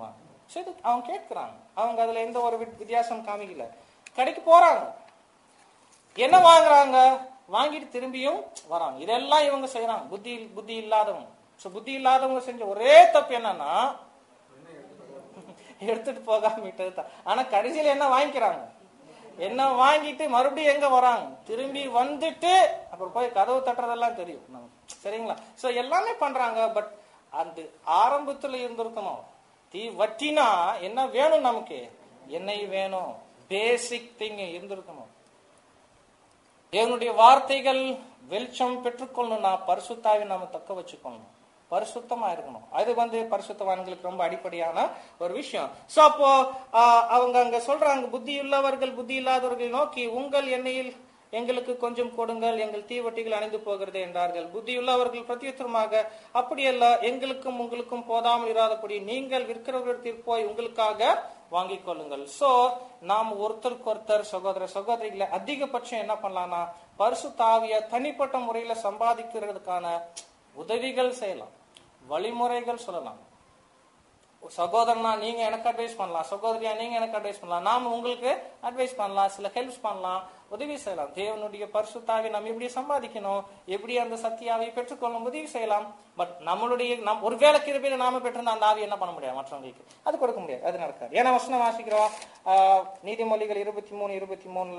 ஸோ இது அவங்க கேட்கிறாங்க அவங்க அதுல எந்த ஒரு வித்- வித்தியாசம் காமிக்கல கடைக்கு போறாங்க என்ன வாங்குறாங்க வாங்கிட்டு திரும்பியும் வராங்க இதெல்லாம் இவங்க செய்யறாங்க புத்தி புத்தி இல்லாதவங்க ஸோ புத்தி இல்லாதவங்க செஞ்ச ஒரே தப்பு என்னன்னா எடுத்துட்டு போகாம விட்டது தான் ஆனா கடைசியில என்ன வாங்கிக்கிறாங்க என்ன வாங்கிட்டு மறுபடியும் எங்க வராங்க திரும்பி வந்துட்டு அப்புறம் போய் கதவு தட்டுறதெல்லாம் தெரியும் நமக்கு சரிங்களா சோ எல்லாமே பண்றாங்க பட் அந்த ஆரம்பத்துல இருந்திருக்கணும் தீ வட்டினா என்ன வேணும் நமக்கு எண்ணெய் வேணும் பேசிக் திங் இருந்திருக்கணும் தேவனுடைய வார்த்தைகள் வெளிச்சம் பெற்றுக்கொள்ளணும்னா பரிசுத்தாவை நாம தக்க வச்சுக்கணும் பரிசுத்தமா இருக்கணும் அது வந்து பரிசுத்தவான்களுக்கு ரொம்ப அடிப்படையான ஒரு விஷயம் சோ அப்போ ஆஹ், அவங்க அங்க சொல்றாங்க புத்தி உள்ளவர்கள் புத்தி இல்லாதவர்களை நோக்கி உங்கள் எண்ணெயில் எங்களுக்கு கொஞ்சம் கொடுங்கள் எங்கள் தீவட்டிகள் அணிந்து போகிறது என்றார்கள் புத்தியுள்ளவர்கள் பிரத்யுத்தரமாக அப்படியல்ல எங்களுக்கும் உங்களுக்கும் போதாமல் இராதபடி நீங்கள் விற்கிறவர்களிடத்தில் போய் உங்களுக்காக வாங்கிக் கொள்ளுங்கள் சோ நாம் ஒருத்தருக்கு ஒருத்தர் சகோதர சகோதரிகளை அதிகபட்சம் என்ன பண்ணலாம்னா பரிசு தாவிய தனிப்பட்ட முறையில சம்பாதிக்கிறதுக்கான உதவிகள் செய்யலாம் வழிமுறைகள் சொல்லலாம் சகோதரனா நீங்க எனக்கு அட்வைஸ் பண்ணலாம் சகோதரியா நீங்க எனக்கு அட்வைஸ் பண்ணலாம் நாம உங்களுக்கு அட்வைஸ் பண்ணலாம் சில ஹெல்ப்ஸ் பண்ணலாம் உதவி செய்யலாம் தேவனுடைய பரிசுத்தாவை நம்ம எப்படி சம்பாதிக்கணும் எப்படி அந்த சத்தியாவை பெற்றுக்கொள்ளும் உதவி செய்யலாம் பட் நம்மளுடைய நம் ஒருவேளை கிருபையில நாம பெற்றிருந்த அந்த ஆவி என்ன பண்ண முடியாது மற்றவங்களுக்கு அது கொடுக்க முடியாது அது நடக்காது ஏன்னா வசனம் வாசிக்கிறோம் ஆஹ், நீதிமொழிகள் இருபத்தி மூணு இருபத்தி மூணுல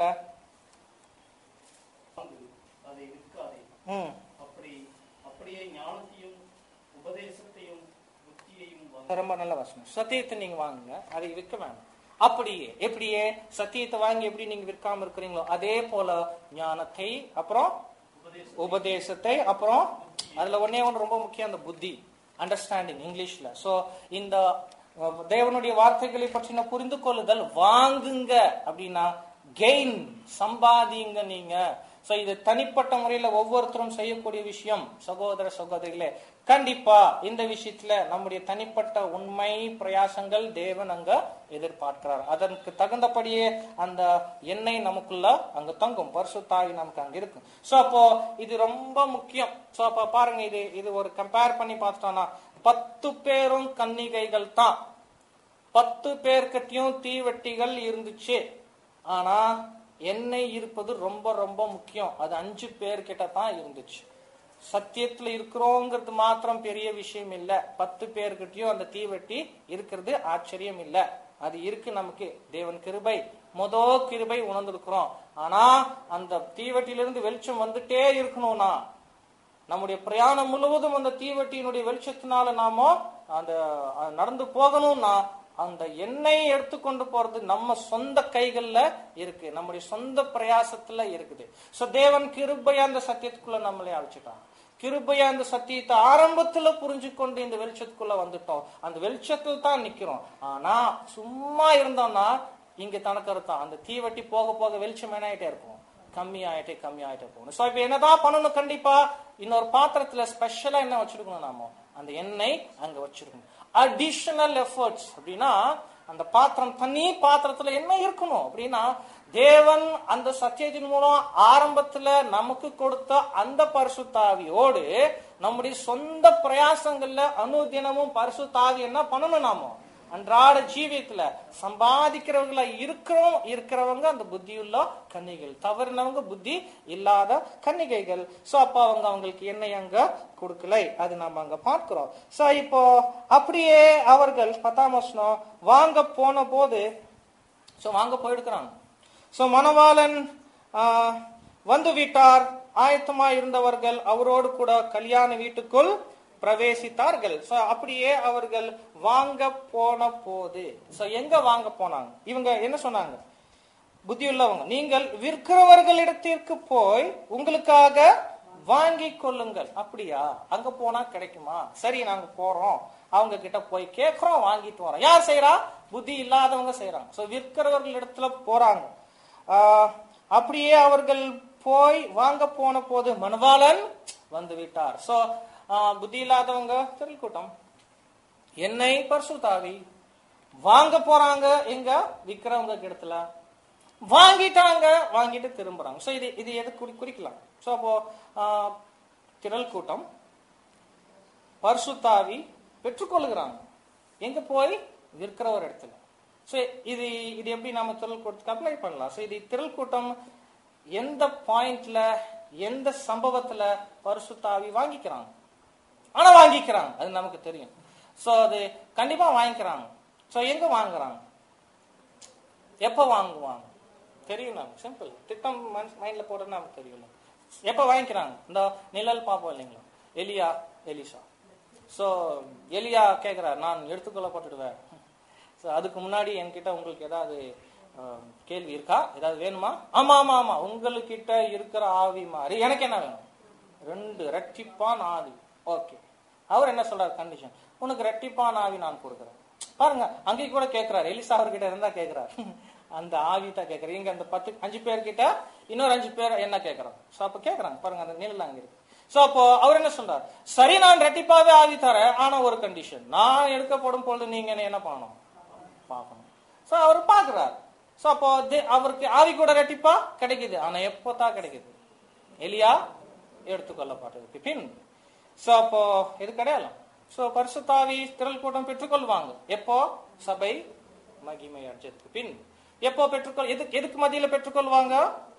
வாங்கு, அதை விற்காதே ம் அப்படி அப்படியே ஞானத்தையும் உபதேசத்தையும் புத்தியையும் வாங்கு. ரொம்ப நல்ல வசனம் சத்தியத்தை நீங்க வாங்குங்க அதை விற்க வேண்டாம் அப்படியே எப்படியே சத்தியத்தை வாங்கி எப்படி நீங்க விற்காம இருக்கிறீங்களோ அதே போல ஞானத்தை அப்புறம் உபதேச உபதேசத்தை அப்புறம் அதுல ஒண்ணே ஒன்று ரொம்ப முக்கியம் அந்த புத்தி அண்டர்ஸ்டாண்டிங் இங்கிலீஷ்ல சோ இந்த அஹ், தேவனுடைய வார்த்தைகளை பற்றின புரிந்து கொள்ளுதல் வாங்குங்க அப்படின்னா கெயின் சம்பாதிங்க நீங்க சோ இது தனிப்பட்ட முறையில ஒவ்வொருத்தரும் செய்யக்கூடிய விஷயம் சகோதர சகோதரிகளே கண்டிப்பா இந்த விஷயத்துல நம்முடைய தனிப்பட்ட உண்மை பிரயாசங்கள் தேவன் அங்க எதிர்பார்க்கிறார் அதற்கு தகுந்தபடியே அந்த எண்ணெய் நமக்குள்ள அங்க தங்கும் பரிசுத்தாவி நமக்கு அங்க இருக்கும் சோ அப்போ இது ரொம்ப முக்கியம் சோ அப்ப பாருங்க இது இது ஒரு கம்பேர் பண்ணி பார்த்துட்டோம்னா பத்து பேரும் கன்னிகைகள் தான் பத்து பேர்கிட்டயும் தீவெட்டிகள் இருந்துச்சு ஆனா எண்ணெய் இருப்பது ரொம்ப ரொம்ப முக்கியம் அது அஞ்சு பேர்கிட்ட தான் இருந்துச்சு சத்தியத்துல இருக்கிறோங்கிறது மாத்திரம் பெரிய விஷயம் இல்ல பத்து பேர்கிட்டயும் அந்த தீவெட்டி இருக்கிறது ஆச்சரியம் இல்ல அது இருக்கு நமக்கு தேவன் கிருபை மொத கிருபை உணர்ந்திருக்கிறோம் ஆனா அந்த தீவெட்டியிலிருந்து வெளிச்சம் வந்துட்டே இருக்கணும்னா நம்முடைய பிரயாணம் முழுவதும் அந்த தீவெட்டியினுடைய வெளிச்சத்தினால நாம அந்த அஹ், நடந்து போகணும்னா அந்த எண்ணெயை எடுத்துக்கொண்டு போறது நம்ம சொந்த கைகள்ல இருக்கு நம்முடைய சொந்த பிரயாசத்துல இருக்குது சோ தேவன் கிருபையா அந்த சத்தியத்துக்குள்ள நம்மளே அழைச்சிட்டான் கிருபையா அந்த சத்தியத்தை ஆரம்பத்துல புரிஞ்சு கொண்டு இந்த வெளிச்சத்துக்குள்ள வந்துட்டோம் அந்த வெளிச்சத்துல தான் நிக்கிறோம் ஆனா சும்மா இருந்தோம்னா இங்க தனக்கருத்தான் அந்த தீவெட்டி போக போக வெளிச்சம் என்ன ஆயிட்டே இருக்கும் கம்மி ஆயிட்டே கம்மி ஆயிட்டே போகணும் ஸோ இப்போ என்னதான் பண்ணணும் கண்டிப்பா இன்னொரு பாத்திரத்துல ஸ்பெஷலா என்ன வச்சிருக்கணும் நாம அந்த எண்ணெய் அங்க வச்சிருக்கணும் அடிஷனல் எஃபர்ட்ஸ் அப்படின்னா அந்த பாத்திரம் தனி பாத்திரத்துல என்ன இருக்கணும் அப்படின்னா தேவன் அந்த சத்தியத்தின் மூலம் ஆரம்பத்துல நமக்கு கொடுத்த அந்த பரிசுத்தாவியோடு நம்முடைய சொந்த பிரயாசங்கள்ல அனுதினமும் பரிசுத்தாவி என்ன பண்ணணும் நாம அன்றாட ஜீவியத்துல சம்பாதிக்கிறவங்களா இருக்கிறோம் இருக்கிறவங்க அந்த புத்தியுள்ள கன்னிகள் தவறினவங்க புத்தி இல்லாத கன்னிகைகள் சோ அப்ப அவங்க அவங்களுக்கு என்னை அங்க கொடுக்கலை அது நாம அங்க பார்க்கிறோம் சோ இப்போ அப்படியே அவர்கள் பத்தாம் வசனம் வாங்க போன போது சோ வாங்க போயிருக்கிறாங்க சோ மணவாளன் ஆஹ், வந்து விட்டார் ஆயத்தமா இருந்தவர்கள் அவரோடு கூட கல்யாண வீட்டுக்குள் பிரவேசித்தார்கள் சோ அப்படியே அவர்கள் வாங்க போன போது சோ எங்க வாங்க போனாங்க இவங்க என்ன சொன்னாங்க புத்தியுள்ளவங்க நீங்கள் விற்கிறவர்களிடத்திற்கு போய் உங்களுக்காக வாங்கி கொள்ளுங்கள் அப்படியா அங்க போனா கிடைக்குமா சரி நாங்க போறோம் அவங்க கிட்ட போய் கேட்கிறோம் வாங்கிட்டு வரோம் யார் செய்யறா புத்தி இல்லாதவங்க செய்யறாங்க சோ விற்கிறவர்கள் இடத்துல போறாங்க ஆஹ், அப்படியே அவர்கள் போய் வாங்க போன போது மணவாளன் வந்து விட்டார் சோ புத்தி இல்லாதவங்க திரள் கூட்டம் என்னை பரிசுத்தாவி வாங்க போறாங்க எங்க விக்கிறவங்க இடத்துல வாங்கிட்டாங்க வாங்கிட்டு திரும்புறாங்க சோ இது இது எது குறி குறிக்கலாம் சோ அப்போ ஆஹ், திரள் கூட்டம் பரிசுத்தாவி பெற்றுக்கொள்கிறாங்க எங்க போய் இருக்கிற ஒரு இடத்துல ஸோ இது இது எப்படி நம்ம திரள் கூட்டத்துக்கு அப்ளை பண்ணலாம் ஸோ இது திரள் கூட்டம் எந்த பாயிண்ட்ல எந்த சம்பவத்துல பரிசுத்தாவி வாங்கிக்கிறாங்க ஆனா வாங்கிக்கிறாங்க அது நமக்கு தெரியும் ஸோ அது கண்டிப்பா வாங்கிக்கிறாங்க ஸோ எங்க வாங்குறாங்க எப்ப வாங்குவாங்க தெரியும் நமக்கு சிம்பிள் திட்டம் மைண்ட்ல போடுறது நமக்கு தெரியும் எப்ப வாங்கிக்கிறாங்க இந்த நிழல் பார்ப்போம் இல்லைங்களா எலியா எலிசா ஸோ எலியா கேட்கிறார் நான் எடுத்துக்கொள்ளப்பட்டுடுவேன் ஸோ அதுக்கு முன்னாடி என்கிட்ட உங்களுக்கு ஏதாவது அஹ், கேள்வி இருக்கா ஏதாவது வேணுமா ஆமா ஆமா ஆமா உங்களுக்கிட்ட இருக்கிற ஆவி மாதிரி எனக்கு என்ன வேணும் ரெண்டு ரெட்டிப்பான் ஆவி ஓகே அவர் என்ன சொல்றாரு கண்டிஷன் உனக்கு ரெட்டிப்பான் ஆவி நான் கொடுக்குறேன் பாருங்க அங்கேயும் கூட கேட்கிறாரு எலிசா அவர்கிட்ட இருந்தா கேட்கிறார் அந்த ஆவி தான் கேட்கறாரு இங்க அந்த பத்து அஞ்சு பேர் கிட்ட இன்னொரு அஞ்சு பேர் என்ன கேட்கறாங்க சோ அப்ப கேட்கறாங்க பாருங்க அந்த நிழல் அங்க இருக்கு சோ அப்போ அவர் என்ன சொல்றார் சரி நான் ரெட்டிப்பாவே ஆவி தரேன் ஆனா ஒரு கண்டிஷன் நான் எடுக்கப்படும் பொழுது நீங்க என்னை என்ன பண்ணணும் பார்க்கணும் சோ அவர் பாக்குறாரு சோ அப்போ தே- அவருக்கு ஆவி கூட ரெட்டிப்பா கிடைக்குது ஆனா எப்போ தான் கிடைக்குது எலியா எடுத்துக்கொள்ளப்பட்டதுக்கு பின் சோ அப்போ இது கிடையாது சோ பரிசுத்தாவி திரள் கூட்டம் பெற்றுக்கொள்வாங்க எப்போ சபை மகிமை அடைஞ்சதுக்கு பின் எப்போ பெற்றுக்கொள் எதுக்கு எதுக்கு மத்தியில பெற்றுக்கொள்வாங்க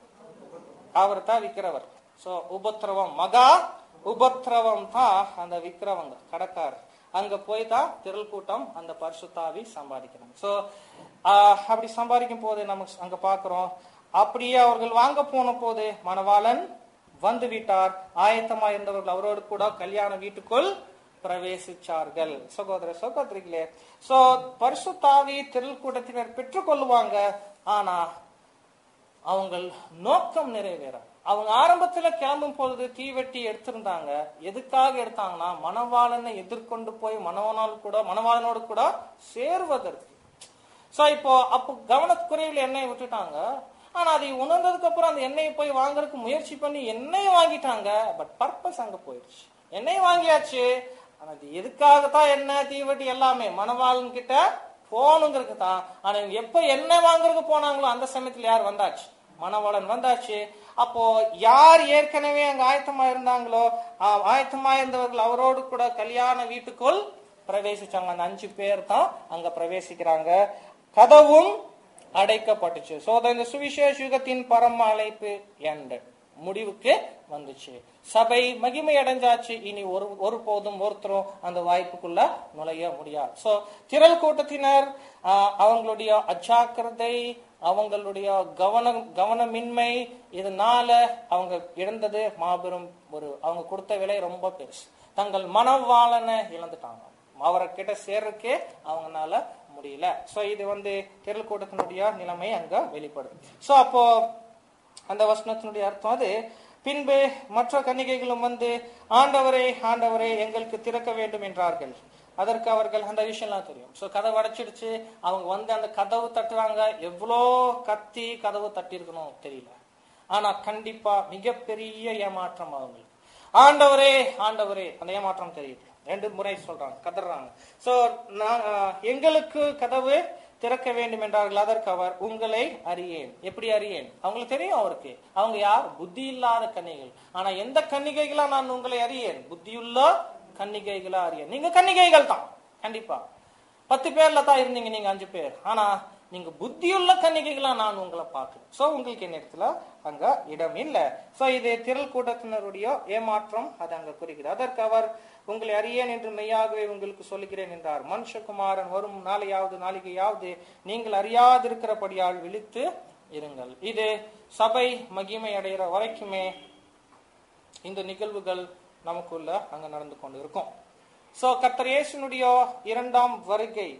அவர் தான் விக்கிறவர் சோ உபத்திரவம் மகா உபத்திரவம் தான் அந்த விக்கிறவங்க கடைக்காரர் அங்க போய் தான் திரள் கூட்டம் அந்த பரிசுத்தாவி சம்பாதிக்கிறாங்க சோ அப்படி சம்பாதிக்கும் போது நமக்கு அங்க பாக்குறோம் அப்படியே அவர்கள் வாங்க போன போது மணவாளன் வந்து விட்டார் ஆயத்தமா இருந்தவர்கள் அவரோடு கூட கல்யாண வீட்டுக்குள் பிரவேசிச்சார்கள் சகோதர சகோதரிகளே சோ பரிசுத்தாவி திரள் கூட்டத்தினர் பெற்றுக்கொள்வாங்க ஆனா அவங்கள் நோக்கம் நிறைவேற அவங்க ஆரம்பத்துல கிளம்பும் பொழுது தீவெட்டி எடுத்திருந்தாங்க எதுக்காக எடுத்தாங்கன்னா மணவாளனை எதிர்கொண்டு போய் மணவனால் கூட மணவாளனோடு கூட சேருவதற்கு சோ இப்போ அப்போ கவனக்குறைவில் எண்ணெயை விட்டுட்டாங்க ஆனா அதை உணர்ந்ததுக்கு அப்புறம் அந்த எண்ணெயை போய் வாங்குறதுக்கு முயற்சி பண்ணி எண்ணெயை வாங்கிட்டாங்க பட் பர்பஸ் அங்க போயிடுச்சு எண்ணெய் வாங்கியாச்சு ஆனா அது எதுக்காகத்தான் எண்ணெய் தீவெட்டி எல்லாமே மணவாளன் கிட்ட போகணுங்கிறதுக்கு தான் ஆனா இவங்க எப்ப எண்ணெய் வாங்குறதுக்கு போனாங்களோ அந்த சமயத்துல யார் வந்தாச்சு மணவாளன் வந்தாச்சு அப்போ யார் ஏற்கனவே அங்க ஆயத்தமா இருந்தாங்களோ ஆ, ஆயத்தமா இருந்தவர்கள் அவரோடு கூட கல்யாண வீட்டுக்குள் பிரவேசிச்சாங்க அந்த அஞ்சு பேர் தான் அங்க பிரவேசிக்கிறாங்க கதவும் அடைக்கப்பட்டுச்சு சோ இந்த சுவிசேஷ யுகத்தின் பரம அழைப்பு எண்ட் முடிவுக்கு வந்துச்சு சபை மகிமை அடைஞ்சாச்சு இனி ஒரு ஒருபோதும் ஒருத்தரும் அந்த வாய்ப்புக்குள்ள நுழைய முடியாது சோ திரள் கூட்டத்தினர் ஆஹ், அவங்களுடைய அஜாக்கிரதை அவங்களுடைய கவனம் கவனமின்மை இதனால அவங்க இழந்தது மாபெரும் ஒரு அவங்க கொடுத்த விலை ரொம்ப பெருசு தங்கள் மனவாளனை இழந்துட்டாங்க அவரை கிட்ட சேர்றதுக்கே அவங்கனால முடியல சோ இது வந்து திரள் கூட்டத்தினுடைய நிலைமை அங்க வெளிப்படுது சோ அப்போ அந்த வசனத்தினுடைய அர்த்தம் அது பின்பு மற்ற கன்னிகைகளும் வந்து ஆண்டவரே ஆண்டவரே எங்களுக்கு திறக்க வேண்டும் என்றார்கள் அதற்கு அவர்கள் அந்த விஷயம்லாம் தெரியும் சோ கதவு அடைச்சிடுச்சு அவங்க வந்து அந்த கதவு தட்டுறாங்க எவ்வளோ கத்தி கதவு தட்டியிருக்கணும் தெரியல ஆனா கண்டிப்பா மிகப்பெரிய ஏமாற்றம் அவங்களுக்கு ஆண்டவரே ஆண்டவரே அந்த ஏமாற்றம் தெரியுது ரெண்டு முறை சொல்றாங்க கதறாங்க சோ நான் அஹ், எங்களுக்கு கதவு திறக்க வேண்டும் என்றார்கள் அதற்கு அவர் உங்களை அறியேன் எப்படி அறியேன் அவங்களுக்கு தெரியும் அவருக்கு அவங்க யார் புத்தி இல்லாத கன்னிகைகள் ஆனா எந்த கன்னிகைகளா நான் உங்களை அறியேன் புத்தியுள்ள கன்னிகைகளா அறியேன் நீங்க கன்னிகைகள் தான் கண்டிப்பா பத்து பேர்ல தான் இருந்தீங்க நீங்க அஞ்சு பேர் ஆனா நீங்க புத்தியுள்ள கன்னிகைகளா நான் உங்களை பார்க்கல சோ உங்களுக்கு என்ன இடத்துல அங்க இடம் இல்ல சோ இது திரள் கூட்டத்தினருடைய ஏமாற்றம் அது அங்க குறிக்குது அதற்கு அவர் உங்களை அறியேன் என்று மெய்யாகவே உங்களுக்கு சொல்லுகிறேன் என்றார் மனுஷகுமாரன் வரும் நாளையாவது நாளிகையாவது நீங்கள் அறியாதிருக்கிறபடியால் விழித்து இருங்கள் இது சபை மகிமை அடைகிற வரைக்குமே இந்த நிகழ்வுகள் நமக்குள்ள அங்க நடந்து கொண்டு இருக்கும் சோ கர்த்தர் இயேசுனுடைய இரண்டாம் வருகை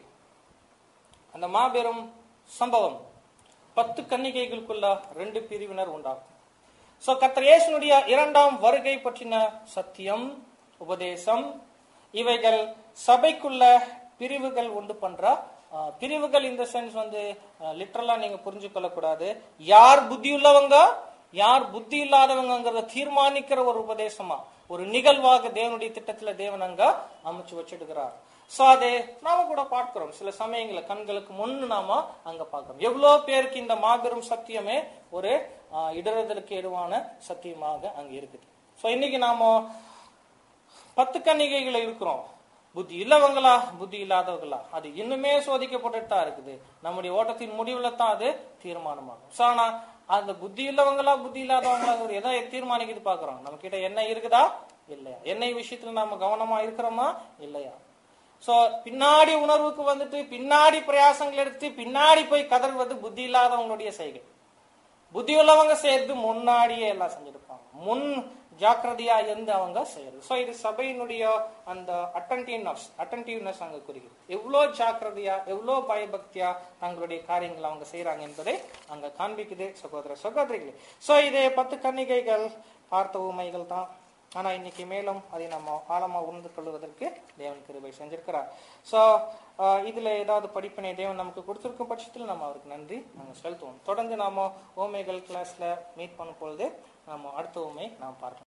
அந்த மாபெரும் சம்பவம் பத்து கன்னிகைகளுக்குள்ள ரெண்டு பிரிவினர் உண்டாகும் சோ கர்த்தர் இயேசுனுடைய இரண்டாம் வருகை பற்றின சத்தியம் உபதேசம் இவைகள் சபைக்குள்ள பிரிவுகள் உண்டு பண்ற ஆஹ், பிரிவுகள் இந்த சென்ஸ் வந்து லிட்டரலா நீங்க புரிஞ்சு கொள்ளக்கூடாது யார் புத்தி உள்ளவங்க யார் புத்தி இல்லாதவங்கிறத தீர்மானிக்கிற ஒரு உபதேசமா ஒரு நிகழ்வாக தேவனுடைய திட்டத்துல தேவன் அங்க அமைச்சு வச்சிடுகிறார் சோ அது நாம கூட பார்க்கிறோம் சில சமயங்கள கண்களுக்கு முன்னு நாம அங்க பார்க்கிறோம் எவ்வளவு பேருக்கு இந்த மாபெரும் சத்தியமே ஒரு ஆஹ், இடறுதலுக்கு ஏதுவான சத்தியமாக அங்க இருக்குது சோ இன்னைக்கு நாம பத்து கன்னிகைகள் இருக்கிறோம் புத்தி இல்லவங்களா புத்தி இல்லாதவங்களா அது இன்னுமே சோதிக்கப்பட்டுட்டு தான் இருக்குது நம்முடைய ஓட்டத்தின் முடிவுல தான் அது தீர்மானமாகும் சோ ஆனா அந்த புத்தி உள்ளவங்களா புத்தி இல்லாதவங்களா எதை தீர்மானிக்குது பாக்குறோம் நம்ம கிட்ட என்ன இருக்குதா இல்லையா எண்ணெய் விஷயத்துல நாம கவனமா இருக்கிறோமா இல்லையா சோ பின்னாடி உணர்வுக்கு வந்துட்டு பின்னாடி பிரயாசங்கள் எடுத்து பின்னாடி போய் கதறுவது புத்தி இல்லாதவங்களுடைய செய்கை புத்தி உள்ளவங்க செய்யறது முன்னாடியே எல்லாம் செஞ்சிருப்பாங்க முன் ஜாக்கிரதையா இருந்து அவங்க செய்யறது சோ இது சபையினுடைய அந்த அட்டன்டிவ்னஸ் அட்டன்டிவ்னஸ் அங்க குறிக்குது எவ்வளவு ஜாக்கிரதையா எவ்வளவு பயபக்தியா தங்களுடைய காரியங்களை அவங்க செய்யறாங்க என்பதை அங்க காண்பிக்குது சகோதர சகோதரிகளே சோ இது பத்து கன்னிகைகள் பார்த்த உண்மைகள் தான் ஆனா இன்னைக்கு மேலும் அதை நம்ம ஆழமா உணர்ந்து கொள்வதற்கு தேவன் கிருபை செஞ்சிருக்கிறார் சோ இதுல ஏதாவது படிப்பினை தேவன் நமக்கு கொடுத்திருக்கும் பட்சத்தில் நம்ம அவருக்கு நன்றி நாங்க செலுத்துவோம் தொடர்ந்து நாம ஓமைகள் கிளாஸ்ல மீட் பண்ணும் பொழுது நாம அடுத்த உண்மை நாம் பார்க்கலாம்